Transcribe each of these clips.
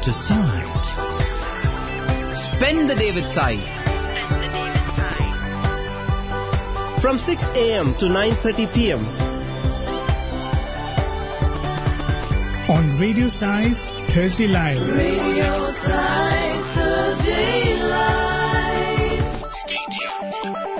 to side. Spend the day with Sai. From 6 a.m. to 9.30 p.m. on Radio Size Thursday Live. Radio Side Thursday Live. Stay tuned.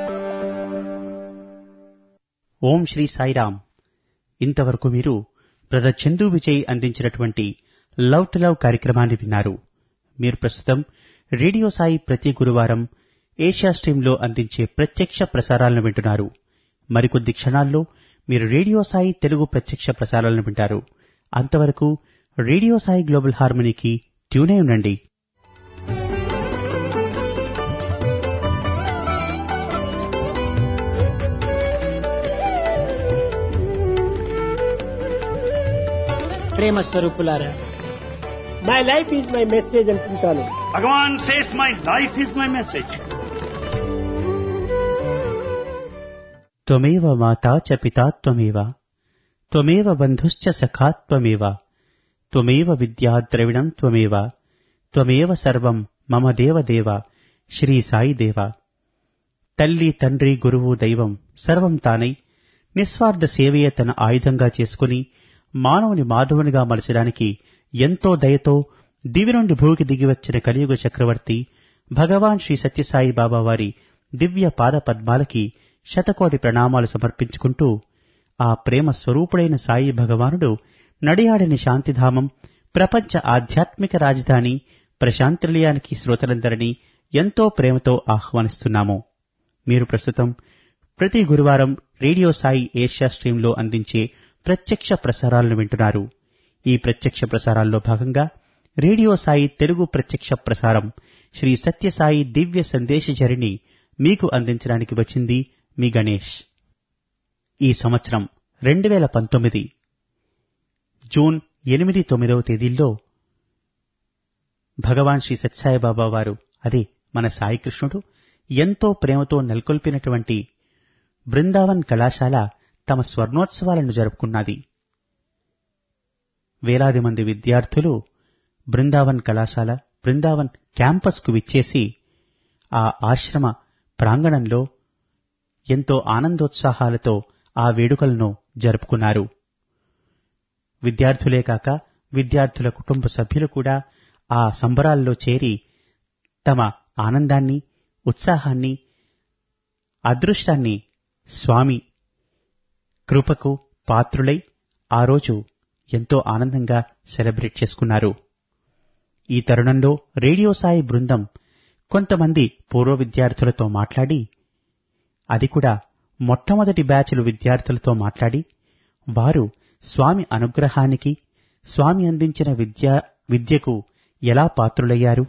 ఓం శ్రీ సాయిరామ్ ఇంతవరకు మీరు brother Chandu Vijay అందించినటువంటి love to love కార్యక్రమాన్ని విన్నారు మీరు ప్రస్తుతం radio Sai ప్రతి గురువారం ఏషియా స్ట్రీమ్లో అందించే ప్రత్యక్ష ప్రసారాలను వింటున్నారు మరికొద్ది క్షణాల్లో మీరు రేడియో సాయి తెలుగు ప్రత్యక్ష ప్రసారాలను వింటారు అంతవరకు రేడియో సాయి గ్లోబల్ హార్మనీకి ట్యూనే ఉండండి ప్రేమ స్వరూపులారా my life is my message అంటుంటాను Bhagavan says, My life is my message. త్వమేవ మాతా చ పితా త్వమేవ త్వమేవ బంధుశ్చ సఖా త్వమేవ త్వమేవ విద్యా ద్రవిణం త్వమేవ త్వమేవ సర్వం మమ దేవ దేవ శ్రీ సాయి దేవ తల్లి తండ్రి గురువు దైవం సర్వం తానై నిస్వార్థ సేవయే తన ఆయుధంగా చేసుకుని మానవుని మాధవునిగా మలచడానికి ఎంతో దయతో దివి నుండి భూమికి దిగివచ్చిన కలియుగ చక్రవర్తి భగవాన్ శ్రీ సత్యసాయి బాబా వారి దివ్య పాద పద్మాలకి శతకోటి ప్రణామాలు సమర్పించుకుంటూ ఆ ప్రేమ స్వరూపుడైన సాయి భగవానుడు నడియాడని శాంతిధామం ప్రపంచ ఆధ్యాత్మిక రాజధాని ప్రశాంతినిలయానికి శ్రోతలందరినీ ఎంతో ప్రేమతో ఆహ్వానిస్తున్నాము మీరు ప్రస్తుతం ప్రతి గురువారం రేడియో సాయి ఏషియా స్ట్రీంలో అందించే ప్రత్యక్ష ప్రసారాలను వింటున్నారు ఈ ప్రత్యక్ష ప్రసారాల్లో భాగంగా రేడియో సాయి తెలుగు ప్రత్యక్ష ప్రసారం శ్రీ సత్యసాయి దివ్య సందేశ జరిని మీకు అందించడానికి వచ్చింది మీ గణేష్ ఈ సంవత్సరం రెండు వేల పంతొమ్మిది జూన్ ఎనిమిది తొమ్మిదవ తేదీల్లో భగవాన్ శ్రీ సత్యసాయిబాబా వారు అదే మన సాయి కృష్ణుడు ఎంతో ప్రేమతో నెలకొల్పినటువంటి బృందావన్ కళాశాల తమ స్వర్ణోత్సవాలను జరుపుకున్నది వేలాది మంది విద్యార్థులు బృందావన్ కళాశాల బృందావన్ క్యాంపస్కు విచ్చేసి ఆ ఆశ్రమ ప్రాంగణంలో ఎంతో ఆనందోత్సాహాలతో ఆ వేడుకలను జరుపుకున్నారు విద్యార్థులే కాక విద్యార్థుల కుటుంబ సభ్యులు కూడా ఆ సంబరాల్లో చేరి తమ ఆనందాన్ని ఉత్సాహాన్ని అదృష్టాన్ని స్వామి కృపకు పాత్రులై ఆ రోజు ఎంతో ఆనందంగా సెలబ్రేట్ చేసుకున్నారు ఈ తరుణంలో రేడియో సాయి బృందం కొంతమంది పూర్వ విద్యార్థులతో మాట్లాడి అది కూడా మొట్టమొదటి బ్యాచ్లు విద్యార్థులతో మాట్లాడి వారు స్వామి అనుగ్రహానికి స్వామి అందించిన విద్య విద్యకు ఎలా పాత్రులయ్యారు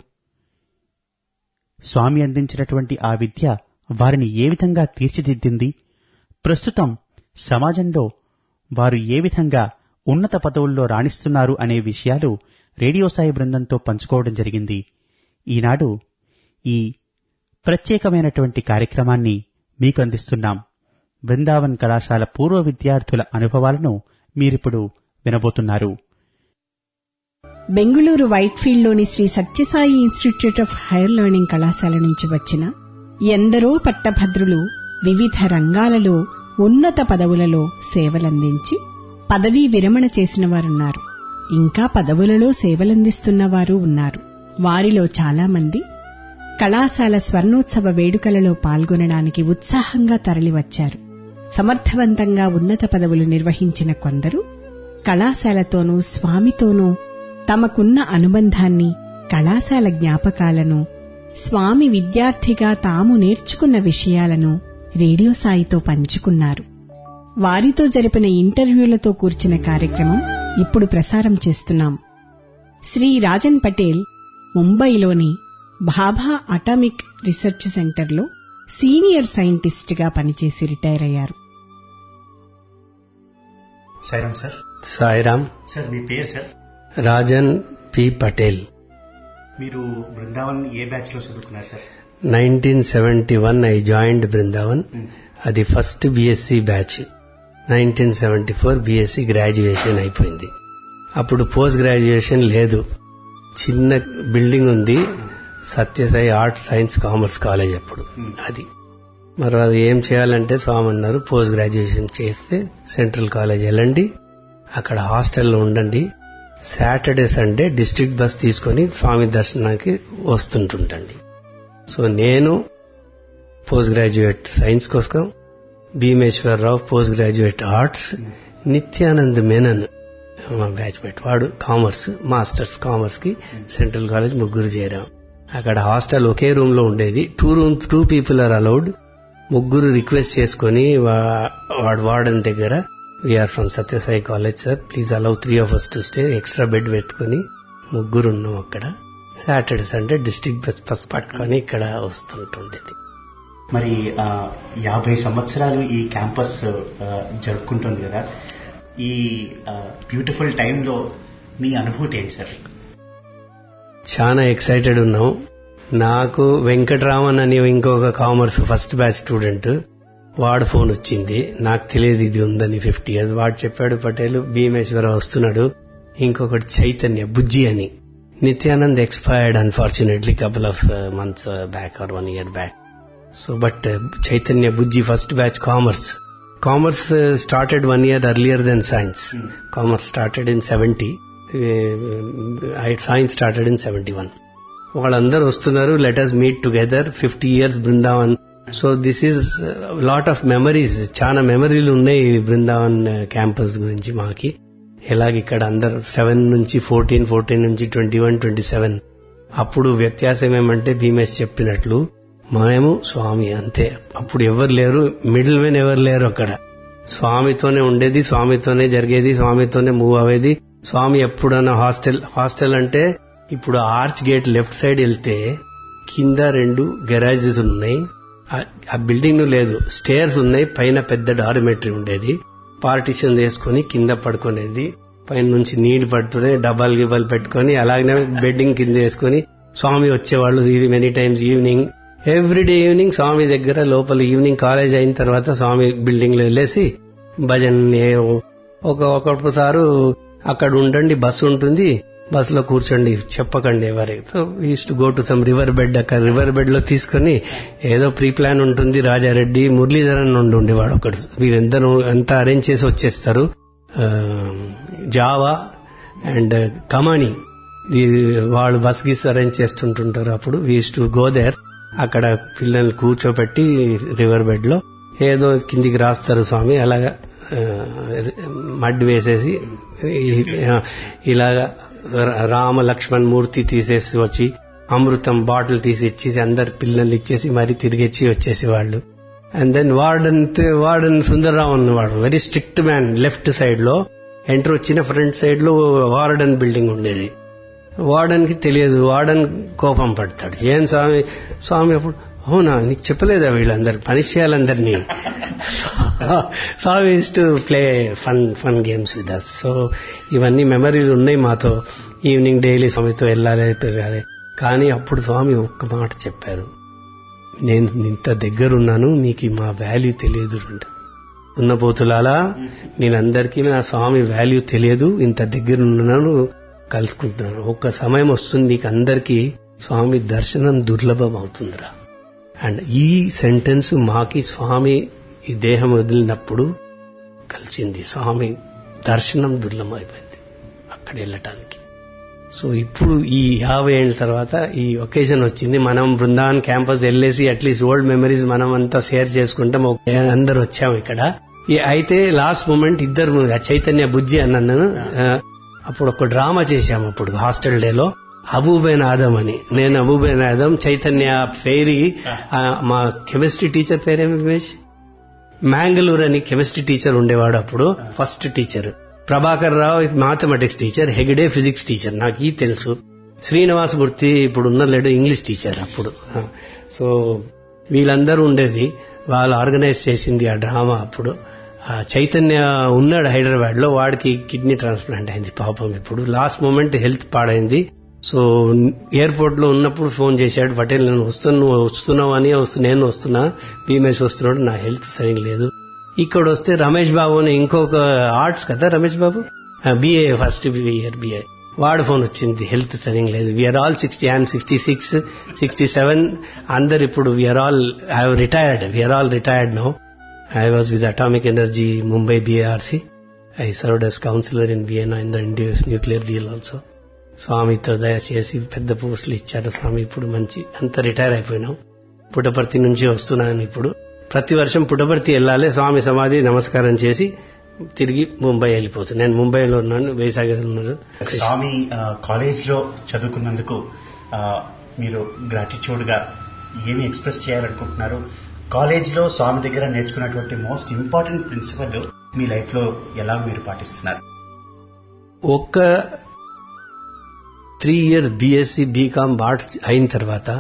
స్వామి అందించినటువంటి ఆ విద్య వారిని ఏ విధంగా తీర్చిదిద్దింది ప్రస్తుతం సమాజంలో వారు ఏ విధంగా ఉన్నత పదవుల్లో రాణిస్తున్నారు అనే విషయాలు రేడియో సాయి బృందంతో పంచుకోవడం జరిగింది ఈనాడు ఈ ప్రత్యేకమైనటువంటి కార్యక్రమాన్ని మీకు అందిస్తున్నాం బృందావన్ కళాశాల పూర్వ విద్యార్థుల అనుభవాలను మీరిప్పుడు వినబోతున్నారు బెంగుళూరు వైట్ఫీల్డ్లోని Shri Sathya Sai institute of Higher Learning కళాశాల నుంచి వచ్చిన ఎందరో పట్టభద్రులు వివిధ రంగాలలో ఉన్నత పదవులలో సేవలందించి పదవీ విరమణ చేసిన వారున్నారు ఇంకా పదవులలో సేవలందిస్తున్న వారు ఉన్నారు వారిలో చాలామంది కళాశాల స్వర్ణోత్సవ వేడుకలలో పాల్గొనడానికి ఉత్సాహంగా తరలివచ్చారు సమర్థవంతంగా ఉన్నత పదవులు నిర్వహించిన కొందరు కళాశాలతోనూ స్వామితోనూ తమకున్న అనుబంధాన్ని కళాశాల జ్ఞాపకాలను స్వామి విద్యార్థిగా తాము నేర్చుకున్న విషయాలను రేడియో సాయితో పంచుకున్నారు వారితో జరిపిన ఇంటర్వ్యూలతో కూర్చిన కార్యక్రమం ఇప్పుడు ప్రసారం చేస్తున్నాం శ్రీ రాజన్ పటేల్ ముంబైలోని భాభా అటామిక్ రీసెర్చ్ సెంటర్లో సీనియర్ సైంటిస్ట్గా పనిచేసి రిటైర్ అయ్యారు సైరామ్ సార్ సాయిరామ్ సార్ మీ పేరు సార్ రాజన్ పి పటేల్ మీరు బృందావన్ ఏ బ్యాచ్ లో చదువుకున్నారు sir nineteen seventy one I joined Brindavan అది first BSc batch nineteen seventy four BSc graduation అయిపోయింది అప్పుడు పోస్ట్ గ్రాడ్యుయేషన్ లేదు చిన్న బిల్డింగ్ ఉంది Sathya Sai arts science commerce college అప్పుడు అది మరి అది ఏం చేయాలంటే స్వామి అన్నారు పోస్ట్ గ్రాడ్యుయేషన్ చేస్తే సెంట్రల్ కాలేజ్ వెళ్ళండి అక్కడ హాస్టల్లో ఉండండి సాటర్డే సండే డిస్ట్రిక్ట్ బస్ తీసుకొని స్వామి దర్శనానికి వస్తుంటుంటండి సో నేను పోస్ట్ గ్రాడ్యుయేట్ సైన్స్ కోసం Bhimeshwararao post graduate arts Nityanand Menon మా బ్యాచ్మేట్ వాడు కామర్స్ మాస్టర్స్ కామర్స్ కి సెంట్రల్ కాలేజ్ ముగ్గురు చేరాం అక్కడ హాస్టల్ ఒకే రూమ్ లో ఉండేది two room two people are allowed ముగ్గురు రిక్వెస్ట్ చేసుకుని వా- వాడు వార్డెన్ దగ్గర we are from Sathya Sai college sir please allow three of us to stay extra bed పెట్టుకుని ముగ్గురు ఉన్నాం అక్కడ Saturday Sunday district bus bus పట్టుకొని ఇక్కడ వస్తుంటుండేది మరి ఆ, యాభై సంవత్సరాలు ఈ క్యాంపస్ ఆ, జరుపుకుంటుంది కదా ఈ బ్యూటిఫుల్ టైంలో మీ అనుభూతి ఏంటి సార్ చాలా ఎక్సైటెడ్ ఉన్నాం నాకు వెంకటరామన్ అని ఇంకొక కామర్స్ ఫస్ట్ బ్యాచ్ స్టూడెంట్ వాడు ఫోన్ వచ్చింది నాకు తెలియదు ఇది ఉందని ఫిఫ్టీ ఇయర్స్ వాడు చెప్పాడు పటేల్ భీమేశ్వర వస్తున్నాడు ఇంకొకటి చైతన్య బుజ్జి అని Nityanand expired unfortunately couple of months back or one year back so but Chaitanya Bujji first batch commerce commerce started one year earlier then science commerce started in seventy science started in seventy one వాళ్ళందరూ వస్తున్నారు let us meet together fifty years Brindavan so this is lot of memories చాలా మెమరీలు ఉన్నాయి ఈ Brindavan campus గురించి మాకి ఎలాగ ఇక్కడ అందరు సెవెన్ నుంచి ఫోర్టీన్ ఫోర్టీన్ నుంచి ట్వంటీ వన్ ట్వంటీ సెవెన్ అప్పుడు వ్యత్యాసం ఏమంటే భీమేష్ చెప్పినట్లు మేము స్వామి అంతే అప్పుడు ఎవరు లేరు మిడిల్ మెన్ ఎవరు లేరు అక్కడ స్వామితోనే ఉండేది స్వామితోనే జరిగేది స్వామితోనే మూవ్ అయ్యేది స్వామి ఎప్పుడన్నా హాస్టల్ హాస్టల్ అంటే ఇప్పుడు ఆర్చ్ గేట్ లెఫ్ట్ సైడ్ వెళ్తే కింద రెండు గెరాజెస్ ఉన్నాయి ఆ- ఆ బిల్డింగ్ లేదు స్టేర్స్ ఉన్నాయి పైన పెద్ద డార్మెటరీ ఉండేది పార్టిషన్ వేసుకొని కింద పడుకునేది పైన నుంచి నీళ్లు పడుతుండే డబ్బాలు గిబ్బాలు పెట్టుకొని అలాగనే బెడ్డింగ్ కింద వేసుకొని స్వామి వచ్చేవాళ్ళు ఇది many times evening everyday evening Swami దగ్గర లోపల ఈవినింగ్ కాలేజ్ అయిన తర్వాత స్వామి బిల్డింగ్ లో వెళ్ళేసి భజన్ ఏ- ఒక ఒకసారి అక్కడ ఉండండి బస్సు ఉంటుంది బస్సులో కూర్చోండి చెప్పకండి ఎవరి use to go to some river bed అక్కడ రివర్ బెడ్ లో తీసుకొని ఏదో ప్రీ ప్లాన్ ఉంటుంది రాజారెడ్డి మురళీధరన్ నుండి ఉండేవాడు ఒకడు వీరందరూ అంతా అరేంజ్ చేసి వచ్చేస్తారు ఆ, జావా అండ్ కమాని ఈ వాళ్ళు బస్ గీస్ అరేంజ్ చేస్తుంటుంటారు అప్పుడు వీస్ టు గో దేర్ అక్కడ పిల్లల్ని కూర్చోబెట్టి రివర్ బెడ్ లో ఏదో కిందికి రాస్తారు స్వామి అలాగా ఆ, మడ్ వేసేసి ఈ- ఆ, ఇలాగా రామ లక్ష్మణ్ మూర్తి తీసేసి వచ్చి అమృతం బాటిల్ తీసి ఇచ్చేసి అందరు పిల్లల్ని ఇచ్చేసి మరి తిరిగిచ్చి వచ్చేసి వాళ్ళు and then warden warden Sundarrao ఉన్నవాడు very strict man left side లో ఎంటర్ వచ్చిన ఫ్రంట్ సైడ్ లో వార్డన్ బిల్డింగ్ ఉండేది వార్డన్ కి తెలియదు వార్డన్ కోపం పడతాడు ఏం స్వామి స్వామి అప్పుడు అవునా నీకు చెప్పలేదా వీళ్ళందరూ పనిష్ చేయాలందరినీ Swami is to play fun fun games with us so ఇవన్నీ మెమరీలు ఉన్నాయి మాతో ఈవినింగ్ డైలీ స్వామితో వెళ్ళాలి తిరగాలి కానీ అప్పుడు స్వామి ఒక్క మాట చెప్పారు నేను ఇంత దగ్గరున్నాను నీకు మా వాల్యూ తెలియదు అంట ఉన్నపోతులాలా నేనందరికీ నా స్వామి వాల్యూ తెలియదు ఇంత దగ్గర ఉన్నాను కలుసుకుంటున్నాను ఒక్క సమయం వస్తుంది నీకు అందరికీ స్వామి దర్శనం దుర్లభం అవుతుందిరా అండ్ ఈ సెంటెన్స్ మాకి స్వామి ఈ దేహం వదిలినప్పుడు కలిసింది స్వామి దర్శనం దుర్లభం అయిపోయింది అక్కడ వెళ్ళటానికి సో ఇప్పుడు ఈ యాభై ఏళ్ళ తర్వాత ఈ ఒకేషన్ వచ్చింది మనం బృందావన్ క్యాంపస్ వెళ్ళేసి అట్లీస్ట్ ఓల్డ్ మెమరీస్ మనం అంతా షేర్ చేసుకుంటాం ఒక- అందరు వచ్చాము ఇక్కడ ఈ- అయితే లాస్ట్ మూమెంట్ ఇద్దరు ఆ చైతన్య బుజ్జి అన్నాను ఆ, అప్పుడు ఒక డ్రామా చేశాము అప్పుడు హాస్టల్ డేలో అబూబేన్ ఆదం అని నేను అబూబేన్ ఆదం చైతన్య ఫెయిరీ ఆ, మా కెమిస్ట్రీ టీచర్ పేరేమి రమేష్ మ్యాంగళూరు అని కెమిస్ట్రీ టీచర్ ఉండేవాడు అప్పుడు first teacher Prabhakar Rao mathematics teacher Hegde physics teacher నాకు ఈ తెలుసు శ్రీనివాస్ మూర్తి ఇప్పుడు ఉన్న లేడు ఇంగ్లీష్ టీచర్ అప్పుడు ఆ, సో వీళ్ళందరూ ఉండేది వాళ్ళు ఆర్గనైజ్ చేసింది ఆ డ్రామా అప్పుడు ఆ చైతన్య ఉన్నాడు హైదరాబాద్ లో వాడికి కిడ్నీ ట్రాన్స్ప్లాంట్ అయింది పాపం ఇప్పుడు లాస్ట్ మూమెంట్ హెల్త్ పాడైంది సో ఎయిర్పోర్ట్ లో ఉన్నప్పుడు ఫోన్ చేశాడు పటేల్ నేను వస్తున్నా నువ్వు వస్తున్నావు అని వస్తు- నేను వస్తున్నా భీమేష్ వస్తున్నాడు నా హెల్త్ సరిగ్గా లేదు ఇక్కడ వస్తే రమేష్ బాబు అని ఇంకొక ఆర్ట్స్ కదా Ramesh Babu BA first year BA వాడు ఫోన్ వచ్చింది హెల్త్ సరిగా లేదు we are all sixty I'm sixty six sixty seven అందరు ఇప్పుడు we are all I retired we are all retired now I was with atomic energy Mumbai BRC I served as counsellor in Vienna in the India's nuclear deal also స్వామితో దయచేసి పెద్ద పోస్టులు ఇచ్చారు స్వామి ఇప్పుడు మంచి అంత రిటైర్ అయిపోయినాం పుట్టపర్తి నుంచి వస్తున్నాను ఇప్పుడు ప్రతి వర్షం పుట్టపర్తి వెళ్ళాలి స్వామి సమాధి నమస్కారం చేసి తిరిగి ముంబై వెళ్ళిపోతుంది నేను ముంబైలో ఉన్నాను వైశాఖలో ఉన్నాను స్వామి కాలేజ్ లో చదువుకున్నందుకు ఆ, మీరు గ్రాటిట్యూడ్ గా ఏమి ఎక్స్ప్రెస్ చేయాలనుకుంటున్నారు కాలేజ్ లో స్వామి దగ్గర నేర్చుకున్నటువంటి మోస్ట్ ఇంపార్టెంట్ ప్రిన్సిపల్ మీ లైఫ్ లో ఎలా మీరు పాటిస్తున్నారు ఒక్క త్రీ ఇయర్స్ బీఎస్సీ బీకామ్ బాట్ అయిన తర్వాత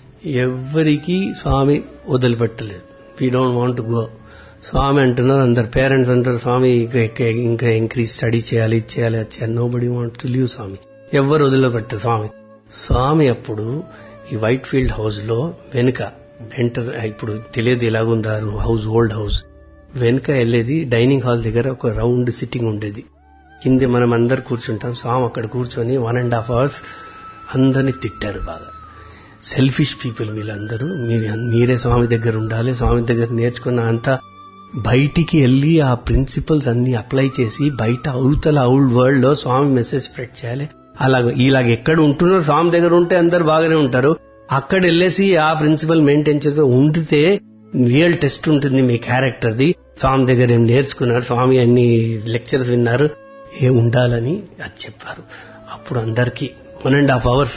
ఎవరికి స్వామి వదిలిపెట్టలేదు we don't want go Swami అంటున్నారు అందరు పేరెంట్స్ అంటారు స్వామి ఇంకా ఇంకా- ఇంకా ఇంక్రీజ్ స్టడీ చేయాలి ఇది చేయాలి అది చేయాలి నో బడి వాంట్ టు లీవ్ స్వామి ఎవరు వదిలిపెట్టారు స్వామి స్వామి అప్పుడు ఈ వైట్ ఫీల్డ్ హౌస్ లో వెనుక ఎంటర్ ఇప్పుడు తెలియదు ఎలాగుందా హౌస్ ఓల్డ్ హౌస్ వెనుక వెళ్ళేది డైనింగ్ హాల్ దగ్గర ఒక రౌండ్ సిట్టింగ్ ఉండేది కింద మనం అందరు కూర్చుంటాం స్వామి అక్కడ కూర్చొని వన్ అండ్ హాఫ్ అవర్స్ అందరిని తిట్టారు బాగా సెల్ఫిష్ పీపుల్ వీళ్ళందరూ మీరు మీరే స్వామి దగ్గర ఉండాలి స్వామి దగ్గర నేర్చుకున్న అంతా బయటికి వెళ్ళి ఆ ప్రిన్సిపల్స్ అన్ని అప్లై చేసి బయట అవతల అవుల్డ్ వరల్డ్ లో స్వామి మెసేజ్ స్ప్రెడ్ చేయాలి అలాగ ఇలాగ ఎక్కడ ఉంటున్నారు స్వామి దగ్గర ఉంటే అందరు బాగానే ఉంటారు అక్కడ వెళ్ళేసి ఆ ప్రిన్సిపల్ మెయింటైన్ చేస్తూ ఉండితే రియల్ టెస్ట్ ఉంటుంది మీ క్యారెక్టర్ది స్వామి దగ్గర ఏం నేర్చుకున్నారు స్వామి అన్ని లెక్చర్స్ విన్నారు ఏ ఉండాలని అది చెప్పారు అప్పుడు అందరికీ వన్ అండ్ హాఫ్ అవర్స్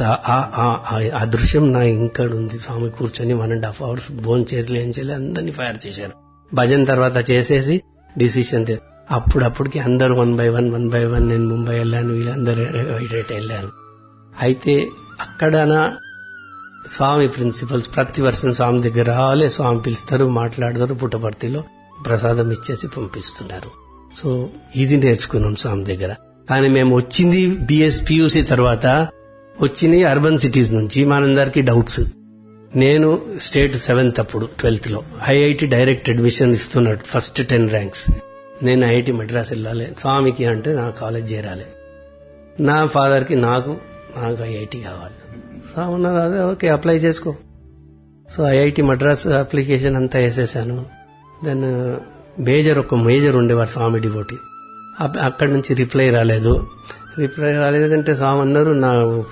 ఆ దృశ్యం నా ఇంకా ఉంది స్వామి కూర్చొని వన్ అండ్ హాఫ్ అవర్స్ భోన్ చేతులు ఏం చేయలేదు అందరినీ ఫైర్ చేశారు భజన తర్వాత చేసేసి డిసిషన్ అప్పుడప్పటికి అందరూ one by one one by one నేను ముంబై వెళ్ళాను వీళ్ళందరూ ఇటు వెళ్ళాను అయితే అక్కడనా స్వామి ప్రిన్సిపల్స్ ప్రతి వర్షం స్వామి దగ్గర రావాలి స్వామి పిలుస్తారు మాట్లాడతారు పుట్టపర్తిలో ప్రసాదం ఇచ్చేసి పంపిస్తున్నారు సో ఇది నేర్చుకున్నాం స్వామి దగ్గర కానీ మేము వచ్చింది బిఎస్ పియూసీ తర్వాత వచ్చింది అర్బన్ సిటీస్ నుంచి మనందరికీ డౌట్స్ నేను స్టేట్ సెవెంత్ అప్పుడు ట్వెల్త్ లో ఐఐటి డైరెక్ట్ అడ్మిషన్ ఇస్తున్నాడు ఫస్ట్ టెన్ ర్యాంక్స్ నేను ఐఐటి మద్రాస్ వెళ్ళాలి స్వామికి అంటే నా కాలేజ్ చేరాలి నా ఫాదర్కి నాకు నాకు ఐఐటి కావాలి స్వామి ఉన్నారు అదే ఓకే అప్లై చేసుకో సో ఐఐటి మద్రాస్ అప్లికేషన్ అంతా వేసేసాను దెన్ మేజర్ ఒక మేజర్ ఉండేవారు స్వామి డివోటి అక్కడి నుంచి రిప్లై రాలేదు రిప్లై రాలేదంటే స్వామి అన్నారు నా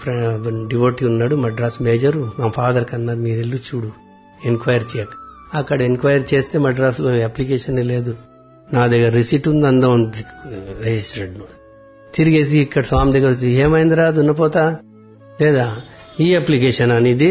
డివోటీ ఉన్నాడు మద్రాస్ మేజర్ మా ఫాదర్ కన్నారు మీరు వెళ్ళి చూడు ఎంక్వైరీ చేయక అక్కడ ఎంక్వైరీ చేస్తే మద్రాసులో అప్లికేషన్ లేదు నా దగ్గర రిసిట్ ఉంది అందం ఉంది రిజిస్టర్డ్ తిరిగేసి ఇక్కడ స్వామి దగ్గర వచ్చి ఏమైందిరా దున్నపోతా లేదా ఈ అప్లికేషన్ అనేది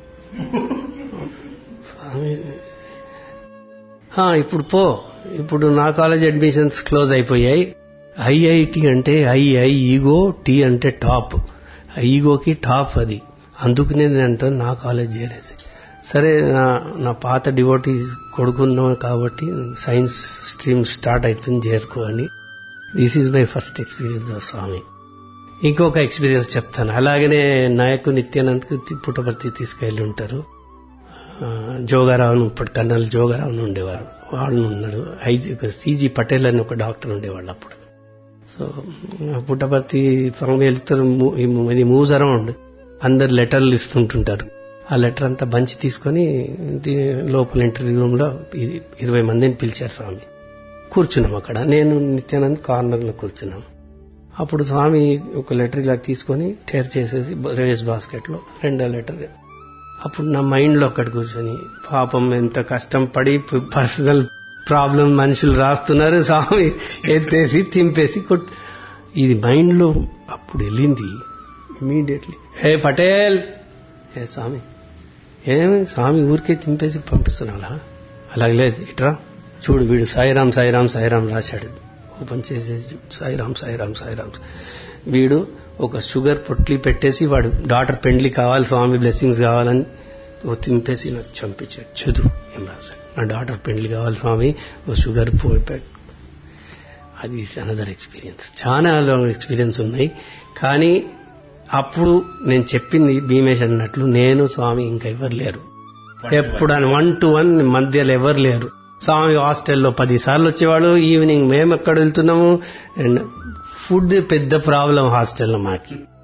స్వామి "ఆ, ఇప్పుడు పో ఇప్పుడు నా కాలేజ్ అడ్మిషన్స్ క్లోజ్ అయిపోయాయి ఐఐటి అంటే ఐ ఐ ఈగో టీ అంటే టాప్ ఈగోకి టాప్ అది అందుకనే నేను అంటాను నా కాలేజ్ చేరేసి సరే నా నా పాత డివోటీ కొడుకున్నాం కాబట్టి సైన్స్ స్ట్రీమ్ స్టార్ట్ అవుతుంది చేరుకో అని this is my first experience of Swami ఇంకొక ఎక్స్పీరియన్స్ చెప్తాను అలాగనే నాయకు నిత్యానంద్కు తి- పుట్టపర్తి తీసుకెళ్లి ఉంటారు ఆ, జోగారావు ఇప్పుడు కర్నల్ జోగారావు ఉండేవారు వాళ్ళు ఉన్నాడు ఐదు సిజీ పటేల్ అని ఒక డాక్టర్ ఉండేవాళ్ళు అప్పుడు సో ఆ పుట్టపర్తి స్వామి వెళ్తారు మూ- ఇది మూవ్స్ అరౌండ్ అందరు లెటర్లు ఇస్తుంటుంటారు ఆ లెటర్ అంతా బంచి తీసుకొని ఇది లోపల ఇంటర్వ్యూ రూమ్ లో ఇ- ఇరవై మందిని పిలిచారు స్వామి కూర్చున్నాం అక్కడ నేను నిత్యానంద్ కార్నర్ లో కూర్చున్నాం అప్పుడు స్వామి ఒక లెటర్ ఇలా తీసుకొని టేర్ చేసేసి రేస్ బాస్కెట్ లో రెండో లెటర్ అప్పుడు నా మైండ్ లో అక్కడ కూర్చొని పాపం ఎంత కష్టం పడి పర్సనల్ ప్రాబ్లం మనుషులు రాస్తున్నారు స్వామి ఎత్తేసి తింపేసి కొట్ ఇది మైండ్ లో అప్పుడు వెళ్ళింది ఇమీడియట్లీ హే పటేల్ ఏ స్వామి ఏమి స్వామి ఊరికే తింపేసి పంపిస్తున్నాడా అలాగే లేదు ఇట్రా చూడు వీడు సాయిరాం సాయిరాం సాయిరాం రాశాడు ఓపెన్ చేసేసి చూడు, సాయిరాం సాయిరాం సాయిరాం వీడు ఒక షుగర్ పొట్లి పెట్టేసి వాడు డాటర్ పెండ్లి కావాలి స్వామి బ్లెస్సింగ్స్ కావాలని ఓ తింపేసి నాకు చంపించాడు చదువు ఏం రాశాడు నా డాటర్ పెండ్లి కావాలి స్వామి ఓ షుగర్ పెట్టు అది అనదర్ ఎక్స్పీరియన్స్ చాలా ఎక్స్పీరియన్స్ ఉన్నాయి కానీ అప్పుడు నేను చెప్పింది భీమేష్ అన్నట్లు నేను స్వామి ఇంకా ఎవరు లేరు ఎప్పుడు అని వన్ టు వన్ మధ్యలో ఎవరు లేరు స్వామి హాస్టల్లో పది సార్లు వచ్చేవాడు ఈవినింగ్ మేము ఎక్కడ వెళ్తున్నాము అండ్ ఫుడ్ పెద్ద ప్రాబ్లం హాస్టల్లో మాకి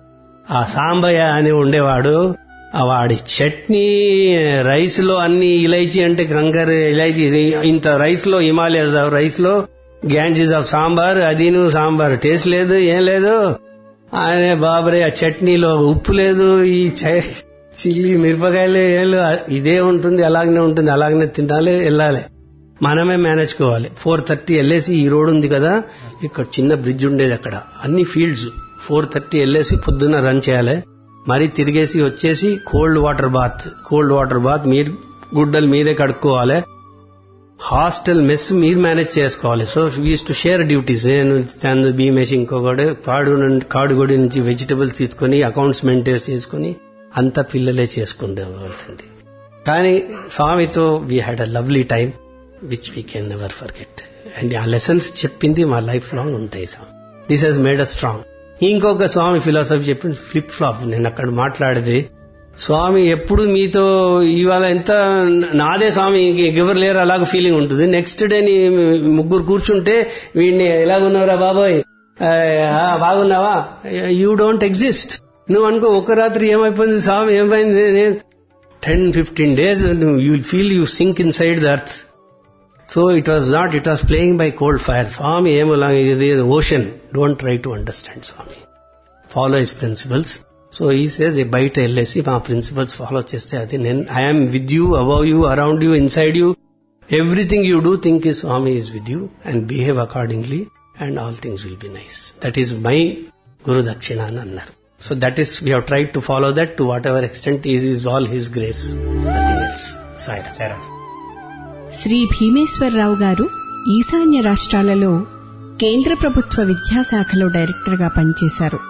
ఆ సాంబయ్య అని ఉండేవాడు ఆ వాడి చట్నీ రైస్ లో అన్ని ఇలైచి అంటే కంకర్ ఇలైచి ఇంత రైస్ లో హిమాలయస్ ఆఫ్ రైస్ లో గ్యాంజీస్ ఆఫ్ సాంబార్ అదిను సాంబార్ టేస్ట్ లేదు ఏం లేదు అనే బాబరే ఆ చట్నీలో ఉప్పు లేదు ఈ చ- చిల్లి మిరపకాయలు ఏం లేవు. ఇదే ఉంటుంది అలాగనే ఉంటుంది అలాగనే తినాలి వెళ్ళాలి మనమే మేనేజ్ కోవాలి ఫోర్ థర్టీ వెళ్ళేసి ఈ రోడ్ ఉంది కదా ఇక్కడ చిన్న బ్రిడ్జ్ ఉండేది అక్కడ అన్ని ఫీల్డ్స్ ఫోర్ థర్టీ వెళ్ళేసి పొద్దున్న రన్ చేయాలి మరి తిరిగేసి వచ్చేసి cold water bath cold water bath మీరు గుడ్డలు మీరే కడుక్కోవాలి హాస్టల్ మెస్ మీరు మేనేజ్ చేసుకోవాలి so we's to share duties నేను తను భీమేష్ ఇంకొకడు కాడు నుండి కాడుగొడి నుంచి వెజిటబుల్స్ తీసుకొని అకౌంట్స్ మెయింటైన్ చేసుకుని అంతా పిల్లలే చేసుకుంటే కానీ స్వామితో we had a lovely time which we can never forget and uh lessons చెప్పింది మా లైఫ్ లాంగ్ ఉంటాయి Swami this he's made a strong ఇంకొక స్వామి ఫిలాసఫీ చెప్పింది ఫ్లిప్ ఫ్లాప్ నేను అక్కడ మాట్లాడేది స్వామి ఎప్పుడు మీతో ఇవాళ ఎంత నాదే స్వామి ఎవరు లేరు అలాగ ఫీలింగ్ ఉంటుంది నెక్స్ట్ డే నీ ముగ్గురు కూర్చుంటే వీడిని ఎలాగున్నారా బాబాయ్ ఆ, ఆ, బాగున్నావా యూ డోంట్ ఎగ్జిస్ట్ నువ్వు అనుకో ఒక రాత్రి ఏమైపోయింది స్వామి ఏమైంది ten fifteen days you feel you sink inside the earth so it was not it was playing by cold fire Swami ఏమో ఇది ocean don't try to understand Swami follow his principles so he says బయట వెళ్ళేసి మా principles follow చేస్తే అది నేను I'm with you above you around you inside you everything you do think ఈ Swami is with you and behave accordingly and all things will be nice that is my guru dakshina అని అన్నారు so that is we tried to follow that to whatever extent is is all his grace nothing else Sai Shri Bhimeswararao గారు ఈశాన్య రాష్ట్రాలలో కేంద్ర ప్రభుత్వ విద్యాశాఖలో డైరెక్టర్గా పనిచేశారు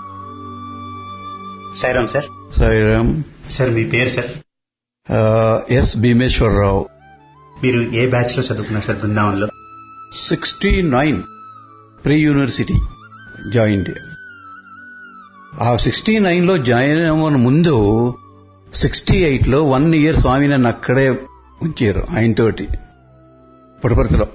సాయిరామ్ సార్ సాయిరామ్ సార్ మీ పేరు సార్ ఆ, ఎస్ భీమేశ్వరరావు మీరు ఏ బ్యాచ్ లో చదువుకున్నారు సార్ బృందావన్లో sixty nine pre university join ఆ సిక్స్టీ నైన్ లో జాయిన్ అవ్వని ముందు సిక్స్టీ ఎయిట్ లో వన్ ఇయర్ స్వామి నన్ను అక్కడే ఉంచారు ఆయనతోటి పుట్టపర్తిలో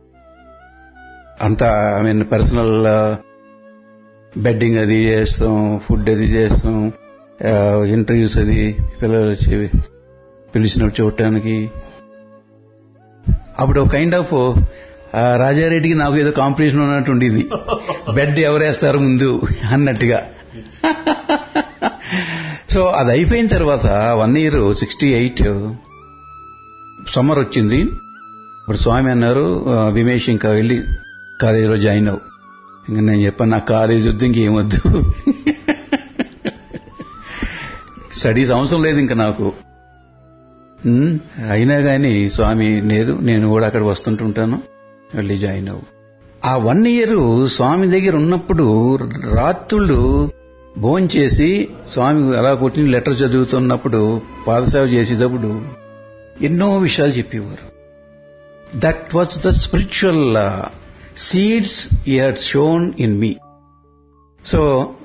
అంతా ఐ మీన్ పర్సనల్ బెడ్డింగ్ అది చేస్తాం ఫుడ్ అది చేస్తాం ఇంటర్వ్యూస్ అది పిల్లలు వచ్చి పిలిచినప్పుడు చూడటానికి అప్పుడు కైండ్ ఆఫ్ రాజారెడ్డికి నాకు ఏదో కాంపిటీషన్ ఉన్నట్టు ఉండేది బెడ్ ఎవరేస్తారు ముందు అన్నట్టుగా సో అది అయిపోయిన తర్వాత one year sixty eight summer వచ్చింది ఇప్పుడు స్వామి అన్నారు "ఆ, విమేష్ ఇంకా వెళ్ళి కాలేజీలో జాయిన్ అవ్వు ఇంకా నేను చెప్పాను నా కాలేజీ వద్దు ఇంకేం వద్దు స్టడీస్ అవసరం లేదు ఇంకా నాకు ఉమ్, అయినా కానీ స్వామి లేదు నేను కూడా అక్కడ వస్తుంటుంటాను వెళ్ళి జాయిన్ అవ్వు ఆ వన్ ఇయర్ స్వామి దగ్గర ఉన్నప్పుడు రాత్రుళ్ళు భోంచేసి స్వామి అలా కూర్చుని లెటర్ చదువుతున్నప్పుడు పాదసేవ చేసేటప్పుడు ఎన్నో విషయాలు చెప్పేవారు that was the spiritual seeds he had shown in me so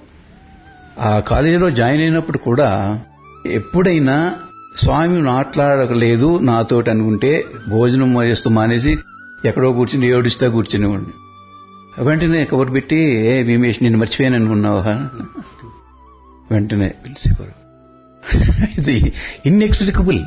ఆ కాలేజీలో జాయిన్ అయినప్పుడు కూడా ఎప్పుడైనా స్వామి మాట్లాడలేదు నాతోటి అనుకుంటే భోజనం చేస్తూ మానేసి ఎక్కడో కూర్చుని ఏడుస్తా కూర్చునేవాడిని వెంటనే కబురు పెట్టి ఏ భీమేష్ నేను మర్చిపోయాను అనుకున్నావా వెంటనే పిలిచేవారు ఇది ఇన్ఎక్స్ప్లికబుల్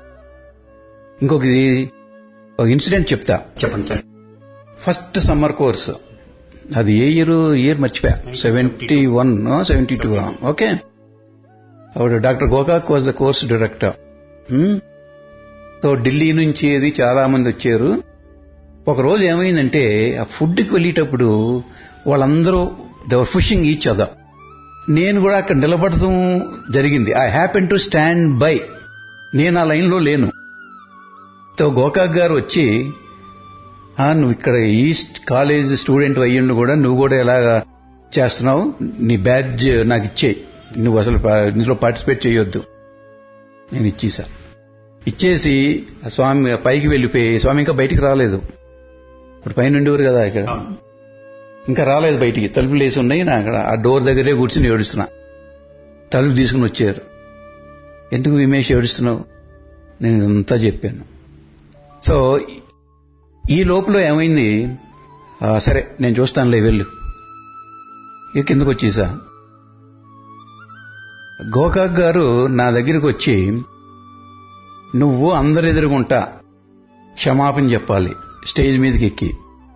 ఇంకొక ఇది- ఒక ఇన్సిడెంట్ చెప్తా చెప్పండి సార్ ఫస్ట్ సమ్మర్ కోర్స్ అది ఏ ఇయర్ ఇయర్ మర్చిపోయా seventy one seventy two okay అప్పుడు doctor Gokak was the course director so Delhi నుంచి అది చాలా మంది వచ్చారు ఒక రోజు ఏమైందంటే ఆ ఫుడ్కి వెళ్ళేటప్పుడు వాళ్ళందరూ దవర్ ఫిషింగ్ ఈచ్ అదర్ నేను కూడా అక్కడ నిలబడటం జరిగింది I happen to stand by నేను ఆ లైన్లో లేను తో గోకాక్ గారు వచ్చి "ఆ, నువ్వు ఇక్కడ ఈస్ట్ కాలేజ్ స్టూడెంట్ అయ్యిండు కూడా నువ్వు కూడా ఎలాగా చేస్తున్నావు నీ బ్యాడ్జ్ నాకు ఇచ్చేయి నువ్వు అసలు పా- ఇందులో పార్టిసిపేట్ చేయొద్దు నేను ఇచ్చేసా ఇచ్చేసి ఆ స్వామి పైకి వెళ్ళిపోయి స్వామి ఇంకా బయటికి రాలేదు ఇప్పుడు పైన ఉండేవారు కదా ఇక్కడ ఇంకా రాలేదు బయటికి తలుపులు వేసి ఉన్నాయి నా అక్కడ ఆ డోర్ దగ్గరే కూర్చుని ఏడుస్తున్నా తలుపు తీసుకుని వచ్చారు ఎందుకు విమేష్ ఏడుస్తున్నావు నేను ఇదంతా చెప్పాను సో ఈ లోపల ఏమైంది ఆ, సరే నేను చూస్తానులే వెళ్ళు ఇక కిందకు వచ్చేసా గోకాక్ గారు నా దగ్గరికి వచ్చి నువ్వు అందరి ఎదురుగుంటా క్షమాపణ చెప్పాలి స్టేజ్ మీదకి ఎక్కి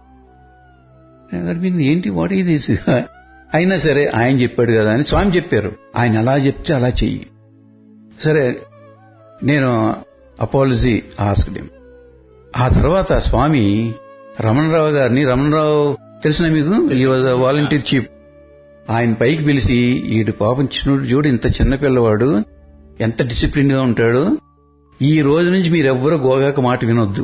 నేను మీరు ఏంటి వాట్ ఇది అయినా సరే ఆయన చెప్పాడు కదా అని స్వామి చెప్పారు ఆయన ఎలా చెప్తే అలా చెయ్యి సరే నేను అపాలజీ ఆస్క్డ్ ఆ తర్వాత స్వామి రమణరావు గారిని రమణరావు తెలిసిన మీకు ఈ వాలంటీర్ చీఫ్ ఆయన పైకి పిలిచి ఈడు పాపం చిన్నుడు చూడు ఇంత చిన్న పిల్లవాడు ఎంత డిసిప్లిన్ గా ఉంటాడు ఈ రోజు నుంచి మీరెవ్వరూ గోగాక మాట వినొద్దు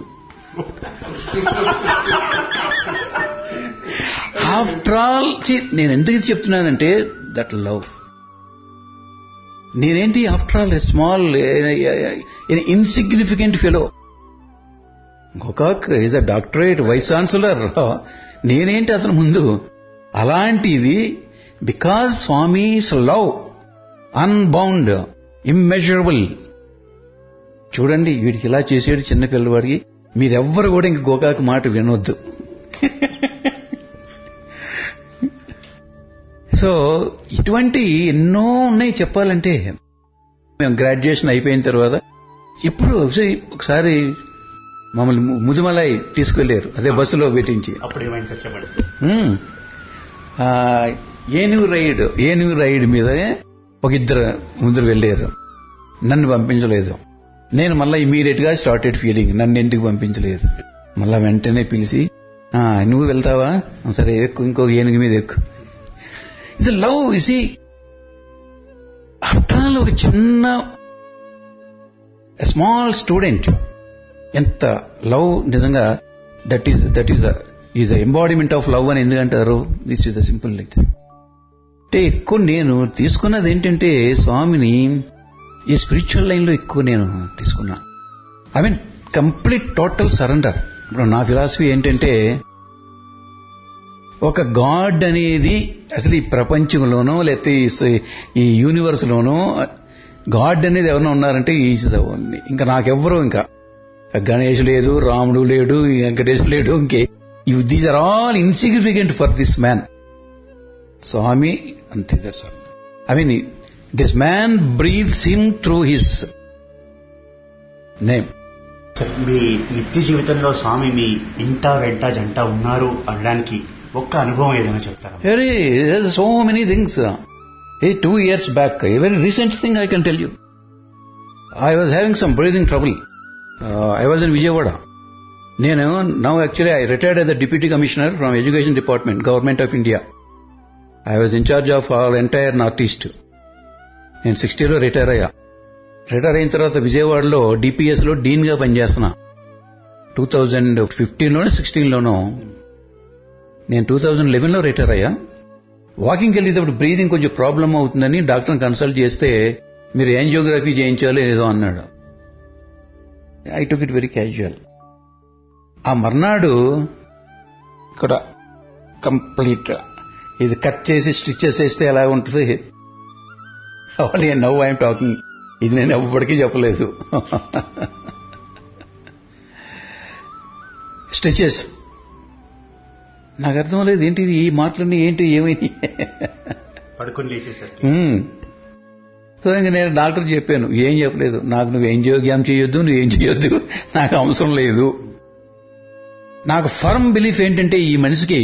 ఆఫ్టర్ ఆల్ నేను ఎందుకు ఇది చెప్తున్నానంటే దట్ లవ్ నేనేంటి after all small insignificant fellow Gokak is a doctorate vice chancellor నేనేంటి అతను ముందు అలాంటిది because Swami's love unbound immeasurable చూడండి వీడికి ఇలా చేసాడు చిన్న పిల్లవాడికి మీరెవ్వరు కూడా ఇంక గోకాక్ మాట వినొద్దు సో ఇటువంటి ఎన్నో ఉన్నాయి చెప్పాలంటే మేము గ్రాడ్యుయేషన్ అయిపోయిన తర్వాత ఇప్పుడు ఒకసారి ఒకసారి మమ్మల్ని ము- ముదుమలై తీసుకెళ్లారు అదే బస్సులో పెట్టించి అప్పుడు ఏమైంది సార్ చెప్పండి ఉమ్. ఆ, ఏనుగు రైడ్ ఏనుగు రైడ్ మీద ఒక ఇద్దరు ముందరు వెళ్ళారు నన్ను పంపించలేదు నేను మళ్ళీ ఇమీడియట్ గా స్టార్టెడ్ ఫీలింగ్ నన్ను ఇంటికి పంపించలేదు మళ్ళా వెంటనే పిలిచి "ఆ, నువ్వు వెళ్తావా సరే ఎక్కు ఇంకొక ఏనుగు మీద ఎక్కు ఇది లవ్ ఇసి ఆఫ్టర్ ఒక చిన్న స్మాల్ స్టూడెంట్ ఎంత లవ్ నిజంగా that is that is is the embodiment of love అని ఎందుకంటారు this is the simple like అంటే ఎక్కువ నేను తీసుకున్నది ఏంటంటే స్వామిని ఈ స్పిరిచువల్ లైన్ లో ఎక్కువ నేను తీసుకున్నా I mean complete total surrender ఇప్పుడు నా ఫిలాసఫీ ఏంటంటే ఒక గాడ్ అనేది అసలు ఈ ప్రపంచంలోనో లేకపోతే ఈ స- ఈ యూనివర్స్ లోనో గాడ్ అనేది ఎవరైనా ఉన్నారంటే ఈజ్ ద ఓన్లీ ఇంకా నాకెవ్వరూ ఇంకా గణేష్ లేదు రాముడు లేడు ఈ వెంకటేష్ లేడు ఇంకే these are all insignificant for this man Swami అంతే that's all I mean this man breathes him through his name sir, మీ నిత్య జీవితంలో స్వామి మీ ఇంట వెంట జంట ఉన్నారు అనడానికి ఒక్క అనుభవం ఏదైనా చెప్తారా Very, there's so many things. Hey, two years back, a very recent thing I can tell you. I was having some breathing trouble. Uh, I was in Vijayawada. నేను now actually I retired as the deputy commissioner from education department, government of India. I was in charge of all entire north east. నేను సిక్స్టీలో retire అయ్యా retire అయిన తర్వాత విజయవాడలో DPS లో డీన్ గా పనిచేస్తున్నా two thousand ఫిఫ్టీన్లోనో సిక్స్టీన్లోనో నేను టూ థౌజండ్ లెవెన్లో రిటైర్ అయ్యా వాకింగ్కి వెళ్ళేటప్పుడు బ్రీదింగ్ కొంచెం ప్రాబ్లం అవుతుందని డాక్టర్ని కన్సల్ట్ చేస్తే మీరు యాంజియోగ్రఫీ చేయించాలి ఏదో అన్నాడు I took it very casual ఆ మర్నాడు ఇక్కడ కంప్లీట్ ఇది కట్ చేసి స్టిచ్చెస్ వేస్తే ఎలా ఉంటుంది ఓన్లీ నవ్ ఐఎమ్ టాకింగ్ ఇది నేను ఎవ్వడికి చెప్పలేదు స్టిచెస్ నాకు అర్థం లేదు ఏంటి ఇది ఈ మాటలన్నీ ఏంటి ఏమైంది పడుకొని లేచేసరికి మ్మ్. సో ఇంక నేను డాక్టర్ చెప్పాను ఏం చెప్పలేదు నాకు నువ్వు ఏం యోగ్యం చేయొద్దు నువ్వేం చేయొద్దు నాకు అవసరం లేదు నాకు ఫర్మ్ బిలీఫ్ ఏంటంటే ఈ మనిషికి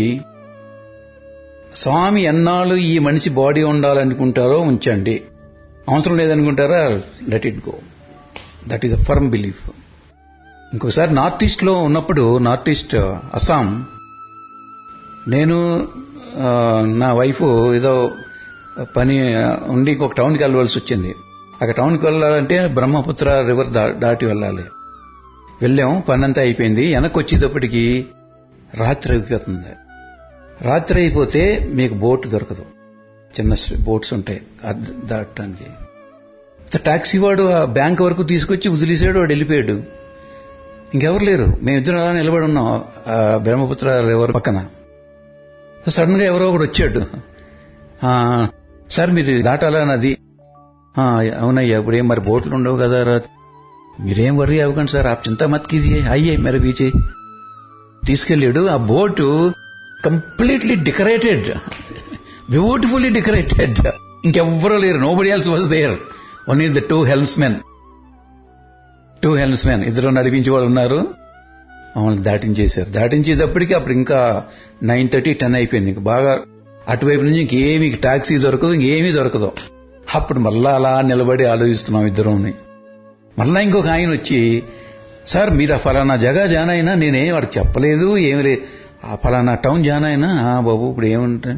స్వామి ఎన్నాళ్ళు ఈ మనిషి బాడీ ఉండాలనుకుంటారో ఉంచండి అవసరం లేదనుకుంటారా let it go that is a firm belief ఇంకోసారి నార్త్ ఈస్ట్ లో ఉన్నప్పుడు నార్త్ ఈస్ట్ అస్సాం నేను ఆ, నా వైఫ్ ఏదో పని ఉండి ఇంకొక టౌన్కి వెళ్ళవలసి వచ్చింది అక్కడ టౌన్కి వెళ్ళాలంటే బ్రహ్మపుత్ర రివర్ దా- దాటి వెళ్ళాలి వెళ్ళాం పని అంతా అయిపోయింది వెనక్కి వచ్చేటప్పటికి రాత్రి అయిపోతుంది రాత్రి అయిపోతే మీకు బోట్ దొరకదు చిన్న బోట్స్ ఉంటాయి అది దాటడానికి టాక్సీ వాడు ఆ బ్యాంక్ వరకు తీసుకొచ్చి వదిలేసాడు వాడు వెళ్ళిపోయాడు ఇంకెవరు లేరు మేమిద్దరం అలా నిలబడి ఉన్నాం ఆ బ్రహ్మపుత్ర రివర్ పక్కన సడన్ గా ఎవరో ఒకడు వచ్చాడు ఆ, సార్ మీరు దాటాలా నది ఆ, అవునయ్యా ఇప్పుడు ఏం మరి బోట్లు ఉండవు కదా రా మీరేం వర్రీ అవ్వకండి సార్ ఆ చింత మత్ కీజియే అయ్యే మరి బీచే తీసుకెళ్ళాడు ఆ boat completely decorated beautifully decorated ఇంకెవ్వరూ లేరు nobody else was there only the two helmsmen two helmsmen ఇద్దరు నడిపించే వాళ్ళు ఉన్నారు మమ్మల్ని దాటించేశారు దాటించేటప్పటికి అప్పుడు ఇంకా నైన్ థర్టీ టెన్ అయిపోయింది ఇంకా బాగా అటువైపు నుంచి ఇంకేమి టాక్సీ దొరకదు ఇంకేమీ దొరకదు అప్పుడు మళ్ళా అలా నిలబడి ఆలోచిస్తున్నాం ఇద్దరం మళ్ళా ఇంకొక ఆయన వచ్చి సార్ మీరు ఆ ఫలానా జగా జాన్ అయినా నేనేం వాడికి చెప్పలేదు ఏమి లేదు ఆ ఫలానా టౌన్ జాన్ అయినా ఆ బాబు ఇప్పుడు ఏమంటే